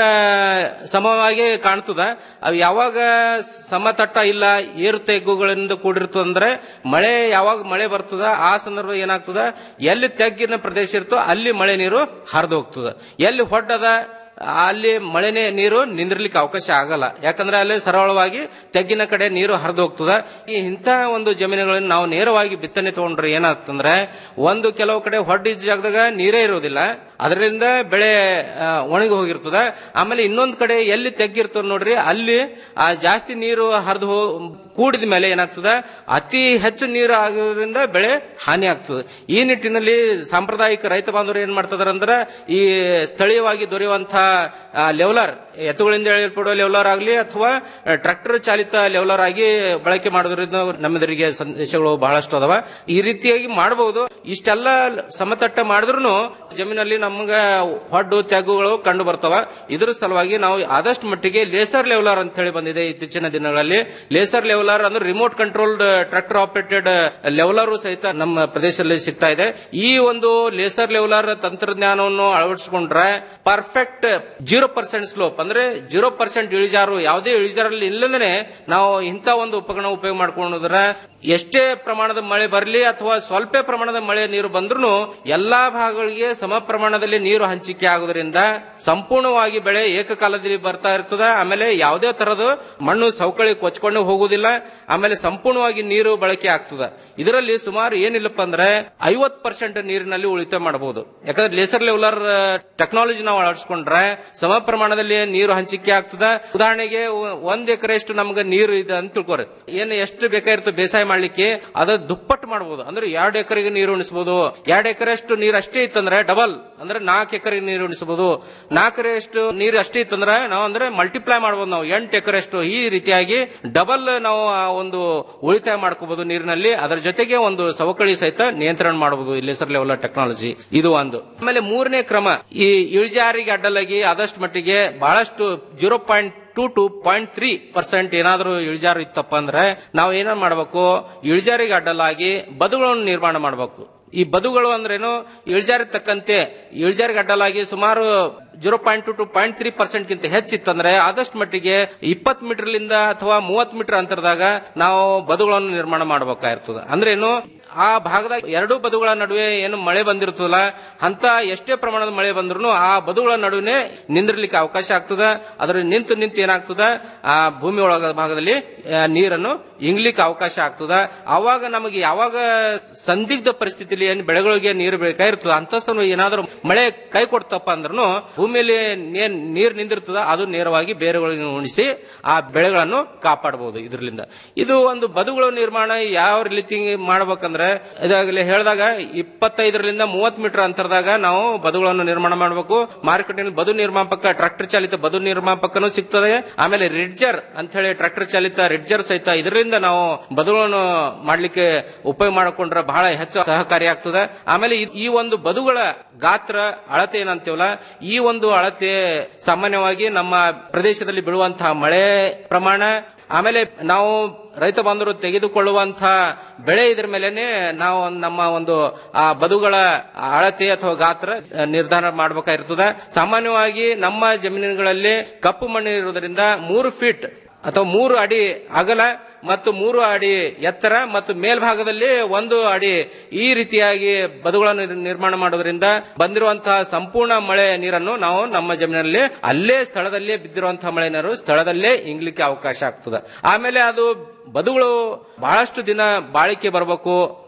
ಸಮವಾಗಿ ಕಾಣ್ತದ ಅವು ಯಾವಾಗ ಸಮತಟ್ಟ ಇಲ್ಲ ಏರು ತೆಗ್ಗುಗಳಿಂದ ಕೂಡಿರ್ತದ ಅಂದ್ರೆ ಮಳೆ ಯಾವಾಗ ಮಳೆ ಬರ್ತದ ಆ ಸಂದರ್ಭ ಏನಾಗ್ತದ ಎಲ್ಲಿ ತೆಗ್ಗಿನ ಪ್ರದೇಶ ಇರ್ತೋ ಅಲ್ಲಿ ಮಳೆ ನೀರು ಹರಿದು ಹೋಗ್ತದ ಎಲ್ಲಿ ಹೊಡ್ಡದ ಅಲ್ಲಿ ಮಳೆನೇ ನೀರು ನಿಂದಿರ್ಲಿಕ್ಕೆ ಅವಕಾಶ ಆಗಲ್ಲ ಯಾಕಂದ್ರೆ ಅಲ್ಲಿ ಸರಳವಾಗಿ ತೆಗ್ಗಿನ ಕಡೆ ನೀರು ಹರಿದು ಹೋಗ್ತದ ಈ ಇಂಥ ಒಂದು ಜಮೀನುಗಳನ್ನು ನಾವು ನೇರವಾಗಿ ಬಿತ್ತನೆ ತಗೊಂಡ್ರೆ ಏನಾಗ್ತಂದ್ರೆ ಒಂದು ಕೆಲವು ಕಡೆ ಹೊಡ್ಡಿದ ಜಾಗದಾಗ ನೀರೇ ಇರೋದಿಲ್ಲ ಅದರಿಂದ ಬೆಳೆ ಆ, ಒಣಗಿ ಹೋಗಿರ್ತದ ಆಮೇಲೆ ಇನ್ನೊಂದ್ ಕಡೆ ಎಲ್ಲಿ ತೆಗ್ಗಿರ್ತದ ನೋಡ್ರಿ ಅಲ್ಲಿ ಆ ಜಾಸ್ತಿ ನೀರು ಹರಿದು ಹೋ ಕೂಡಿದ ಮೇಲೆ ಏನಾಗ್ತದ ಅತಿ ಹೆಚ್ಚು ನೀರು ಆಗೋದ್ರಿಂದ ಬೆಳೆ ಹಾನಿ ಆಗ್ತದೆ ಈ ನಿಟ್ಟಿನಲ್ಲಿ ಸಾಂಪ್ರದಾಯಿಕ ರೈತ ಬಾಂಧವರು ಏನ್ ಮಾಡ್ತಿದಾರೆ ಅಂದ್ರೆ ಈ ಸ್ಥಳೀಯವಾಗಿ ದೊರೆಯುವಂತಹ ಲೆವಲರ್ ಎತ್ತುಗಳಿಂದ ಎಳೆಯಲ್ಪಡುವ ಲೆವಲರ್ ಆಗಲಿ ಅಥವಾ ಟ್ರಾಕ್ಟರ್ ಚಾಲಿತ ಲೆವಲರ್ ಆಗಿ ಬಳಕೆ ಮಾಡೋದ್ರಿಂದ ನಮ್ಮೆದುರಿಗೆ ಸಂದೇಶಗಳು ಬಹಳಷ್ಟು ಅದಾವ ಈ ರೀತಿಯಾಗಿ ಮಾಡಬಹುದು ಇಷ್ಟೆಲ್ಲ ಸಮತಟ್ಟ ಮಾಡಿದ್ರು ಜಮೀನಲ್ಲಿ ನಮ್ಗ ಹೊಡ್ಡು ತೆಗ್ಗುಗಳು ಕಂಡು ಬರ್ತಾವ ಇದ್ರ ಸಲುವಾಗಿ ನಾವು ಆದಷ್ಟು ಮಟ್ಟಿಗೆ ಲೇಸರ್ ಲೆವಲರ್ ಅಂತ ಹೇಳಿ ಬಂದಿದೆ ಇತ್ತೀಚಿನ ದಿನಗಳಲ್ಲಿ ಲೇಸರ್ ಲೆವಲರ್ ಅಂದ್ರೆ remote controlled tractor operated leveler ಸಹಿತ ನಮ್ಮ ಪ್ರದೇಶದಲ್ಲಿ ಸಿಗ್ತಾ ಇದೆ ಈ ಒಂದು ಲೇಸರ್ ಲೆವಲರ್ ತಂತ್ರಜ್ಞಾನವನ್ನು ಅಳವಡಿಸಿಕೊಂಡ್ರೆ ಪರ್ಫೆಕ್ಟ್ ಜೀರೋ ಪರ್ಸೆಂಟ್ ಸ್ಲೋಪ್ ಅಂದ್ರೆ ಜೀರೋ ಪರ್ಸೆಂಟ್ ಇಳಿಜಾರು ಯಾವುದೇ ಇಳಿಜಾರಲ್ಲಿ ಇಲ್ಲದೇ ನಾವು ಇಂಥ ಒಂದು ಉಪಕರಣ ಉಪಯೋಗ ಮಾಡ್ಕೊಂಡ್ರೆ ಎಷ್ಟೇ ಪ್ರಮಾಣದ ಮಳೆ ಬರಲಿ ಅಥವಾ ಸ್ವಲ್ಪ ಪ್ರಮಾಣದ ಮಳೆ ನೀರು ಬಂದ್ರೂ ಎಲ್ಲಾ ಭಾಗಗಳಿಗೆ ಸಮ ಪ್ರಮಾಣದಲ್ಲಿ ನೀರು ಹಂಚಿಕೆ ಆಗೋದ್ರಿಂದ ಸಂಪೂರ್ಣವಾಗಿ ಬೆಳೆ ಏಕಕಾಲದಲ್ಲಿ ಬರ್ತಾ ಇರ್ತದೆ ಆಮೇಲೆ ಯಾವುದೇ ತರದ ಮಣ್ಣು ಸವಕಳಿ ಕೊಚ್ಕೊಂಡು ಹೋಗುವುದಿಲ್ಲ ಆಮೇಲೆ ಸಂಪೂರ್ಣವಾಗಿ ನೀರು ಬಳಕೆ ಆಗ್ತದೆ ಇದರಲ್ಲಿ ಸುಮಾರು ಏನಿಲ್ಲಪ್ಪ ಅಂದ್ರೆ ಐವತ್ ಪರ್ಸೆಂಟ್ ನೀರಿನಲ್ಲಿ ಉಳಿತಾಯ ಮಾಡಬಹುದು ಯಾಕಂದ್ರೆ ಲೇಸರ್ ಲೆವಲರ್ ಟೆಕ್ನಾಲಜಿ ನಾವು ಅಳವಡಿಸ್ಕೊಂಡ್ರೆ ಸಮ ಪ್ರಮಾಣದಲ್ಲಿ ನೀರು ಹಂಚಿಕೆ ಆಗ್ತದೆ ಉದಾಹರಣೆಗೆ ಒ- ಒಂದ್ ಎಕರೆಷ್ಟು ನಮ್ಗೆ ನೀರು ಇದೆ ಅಂತ ತಿಳ್ಕೊರಿ ಏನು ಎಷ್ಟು ಬೇಕಾಗಿರ್ತೋ ಬೇಸಾಯ ಮಾಡ್ಲಿಕ್ಕೆ ಅದ ದುಪ್ಪಟ್ಟು ಮಾಡಬಹುದು ಅಂದ್ರೆ ಎರಡು ಎಕರೆಗೆ ನೀರು ಉಣಿಸಬಹುದು ಎರಡು ಎಕರೆಷ್ಟು ನೀರು ಅಷ್ಟೇ ಇತ್ತಂದ್ರೆ ಡಬಲ್ ಅಂದ್ರೆ ನಾಲ್ಕು ಎಕರೆಗೆ ನೀರು ಉಣಿಸಬಹುದು ನಾಲ್ಕರಷ್ಟು ನೀರು ಅಷ್ಟೇ ಇತ್ತಂದ್ರೆ ನಾವು ಅಂದ್ರೆ ಮಲ್ಟಿಪ್ಲೈ ಮಾಡಬಹುದು ನಾವು ಎಂಟು ಎಕರೆಷ್ಟು ಈ ರೀತಿಯಾಗಿ ಡಬಲ್ ನಾವು ಆ ಒಂದು ಉಳಿತಾಯ ಮಾಡ್ಕೋಬಹುದು ನೀರಿನಲ್ಲಿ ಅದರ ಜೊತೆಗೆ ಒಂದು ಸವಕಳಿ ಸಹಿತ ನಿಯಂತ್ರಣ ಮಾಡಬಹುದು ಲೇಸರ್ ಲೆವೆಲ್ ಟೆಕ್ನಾಲಜಿ ಇದು ಒಂದು ಆಮೇಲೆ ಮೂರನೇ ಕ್ರಮ ಈ ಇಳಿಜಾರಿಗೆ ಅಡ್ಡಲಾಗಿ ಆದಷ್ಟು ಮಟ್ಟಿಗೆ ಬಹಳಷ್ಟು zero point two to point three percent ಏನಾದರೂ ಇಳಿಜಾರು ಇತ್ತಪ್ಪ ಅಂದ್ರೆ ನಾವು ಏನ ಮಾಡಬೇಕು ಇಳಿಜಾರಿಗೆ ಅಡ್ಡಲಾಗಿ ಬದುಗಳನ್ನು ನಿರ್ಮಾಣ ಮಾಡಬೇಕು ಈ ಬದುಗಳು ಅಂದ್ರೇನು ಇಳಿಜಾರಿಗೆ ತಕ್ಕಂತೆ ಇಳಿಜಾರಿಗೆ ಅಡ್ಡಲಾಗಿ ಸುಮಾರು zero point two to point three percent ಗಿಂತ ಹೆಚ್ಚಿತ್ತಂದ್ರೆ ಆದಷ್ಟು ಮಟ್ಟಿಗೆ ಇಪ್ಪತ್ತು ಮೀಟರ್ಲಿಂದ ಅಥವಾ ಮೂವತ್ತು ಮೀಟರ್ ಅಂತರದಾಗ ನಾವು ಬದುಗಳನ್ನು ನಿರ್ಮಾಣ ಮಾಡಬೇಕಾಗಿರ್ತದೆ ಅಂದ್ರೇನು ಆ ಭಾಗದಾಗ ಎರಡು ಬದುಗಳ ನಡುವೆ ಏನು ಮಳೆ ಬಂದಿರ್ತದಲ್ಲ ಅಂತ ಎಷ್ಟೇ ಪ್ರಮಾಣದ ಮಳೆ ಬಂದ್ರು ಆ ಬದುಗಳ ನಡುವೆ ನಿಂದಿರ್ಲಿಕ್ಕೆ ಅವಕಾಶ ಆಗ್ತದ ಅದ್ರ ನಿಂತು ನಿಂತು ಏನಾಗ್ತದ ಆ ಭೂಮಿ ಒಳಗ ಭಾಗದಲ್ಲಿ ಆ, ನೀರನ್ನು ಇಂಗ್ಲಿಕ್ಕೆ ಅವಕಾಶ ಆಗ್ತದ ಅವಾಗ ನಮಗೆ ಯಾವಾಗ ಸಂದಿಗ್ಧ ಪರಿಸ್ಥಿತಿಯಲ್ಲಿ ಏನು ಬೆಳೆಗಳಿಗೆ ನೀರು ಬೇಕಾಗಿರ್ತದ ಅಂತಸ್ತನು ಏನಾದರೂ ಮಳೆ ಕೈ ಕೊಡ್ತಪ್ಪ ಅಂದ್ರೂ ಭೂಮಿಯಲ್ಲಿ ಏನ್ ನೀರು ನಿಂದಿರ್ತದ ಅದು ನೇರವಾಗಿ ಬೇರುಗಳಿಗೆ ಉಣಿಸಿ ಆ ಬೆಳೆಗಳನ್ನು ಕಾಪಾಡಬಹುದು ಇದರಿಂದ ಇದು ಒಂದು ಬದುಗಳ ನಿರ್ಮಾಣ ಯಾವ ರೀತಿ ಮಾಡ್ಬೇಕಂದ್ರೆ ಇದಾಗಲೇ ಹೇಳಿದಾಗ ಇಪ್ಪತ್ತೈದರಿಂದ ಮೂವತ್ತು ಮೀಟರ್ ಅಂತರದಾಗ ನಾವು ಬದುಗಳನ್ನು ನಿರ್ಮಾಣ ಮಾಡಬೇಕು ಮಾರುಕಟ್ಟೆಯಲ್ಲಿ ಬದು ನಿರ್ಮಾಪಕ ಟ್ರಾಕ್ಟರ್ ಚಾಲಿತ ಬದು ನಿರ್ಮಾಪಕನೂ ಸಿಗ್ತದೆ ಆಮೇಲೆ ರಿಡ್ಜರ್ ಅಂತ ಹೇಳಿ ಟ್ರಾಕ್ಟರ್ ಚಾಲಿತ ರಿಡ್ಜರ್ ಸಹಿತ ಇದರಿಂದ ನಾವು ಬದುಗಳನ್ನು ಮಾಡ್ಲಿಕ್ಕೆ ಉಪಯೋಗ ಮಾಡಿಕೊಂಡ್ರೆ ಬಹಳ ಹೆಚ್ಚು ಸಹಕಾರಿ ಆಗ್ತದೆ ಆಮೇಲೆ ಈ- ಈ ಒಂದು ಬದುಗಳ ಗಾತ್ರ ಅಳತೆ ಏನಂತೀವಲ್ಲ ಈ ಒಂದು ಅಳತೆ ಸಾಮಾನ್ಯವಾಗಿ ನಮ್ಮ ಪ್ರದೇಶದಲ್ಲಿ ಬೀಳುವಂತಹ ಮಳೆ ಪ್ರಮಾಣ ಆಮೇಲೆ ನಾವು ರೈತ ಬಾಂಧವರು ತೆಗೆದುಕೊಳ್ಳುವಂತಹ ಬೆಳೆ ಇದ್ರ ಮೇಲೆನೆ ನಾವು ನಮ್ಮ ಒಂದು ಆ ಬದುಗಳ ಅಳತೆ ಅಥವಾ ಗಾತ್ರ ಆ, ನಿರ್ಧಾರ ಮಾಡಬೇಕಾಗಿರ್ತದೆ ಸಾಮಾನ್ಯವಾಗಿ ನಮ್ಮ ಜಮೀನುಗಳಲ್ಲಿ ಕಪ್ಪು ಮಣ್ಣು ಇರುವುದರಿಂದ ಮೂರು ಫೀಟ್ ಅಥವಾ ಮೂರು ಅಡಿ ಅಗಲ ಮತ್ತು ಮೂರು ಅಡಿ ಎತ್ತರ ಮತ್ತು ಮೇಲ್ಭಾಗದಲ್ಲಿ ಒಂದು ಅಡಿ ಈ ರೀತಿಯಾಗಿ ಬದುಗಳನ್ನು ನಿರ್- ನಿರ್ಮಾಣ ಮಾಡೋದ್ರಿಂದ ಬಂದಿರುವಂತಹ ಸಂಪೂರ್ಣ ಮಳೆ ನೀರನ್ನು ನಾವು ನಮ್ಮ ಜಮೀನಲ್ಲಿ ಅಲ್ಲೇ ಸ್ಥಳದಲ್ಲೇ ಬಿದ್ದಿರುವಂತಹ ಮಳೆ ನೀರು ಸ್ಥಳದಲ್ಲೇ ಇಂಗ್ಲಿಕ್ಕೆ ಅವಕಾಶ ಆಗ್ತದೆ ಆಮೇಲೆ ಅದು ಬದುಗಳು ಬಹಳಷ್ಟು ದಿನ ಬಾಳಿಕೆ ಬರಬೇಕು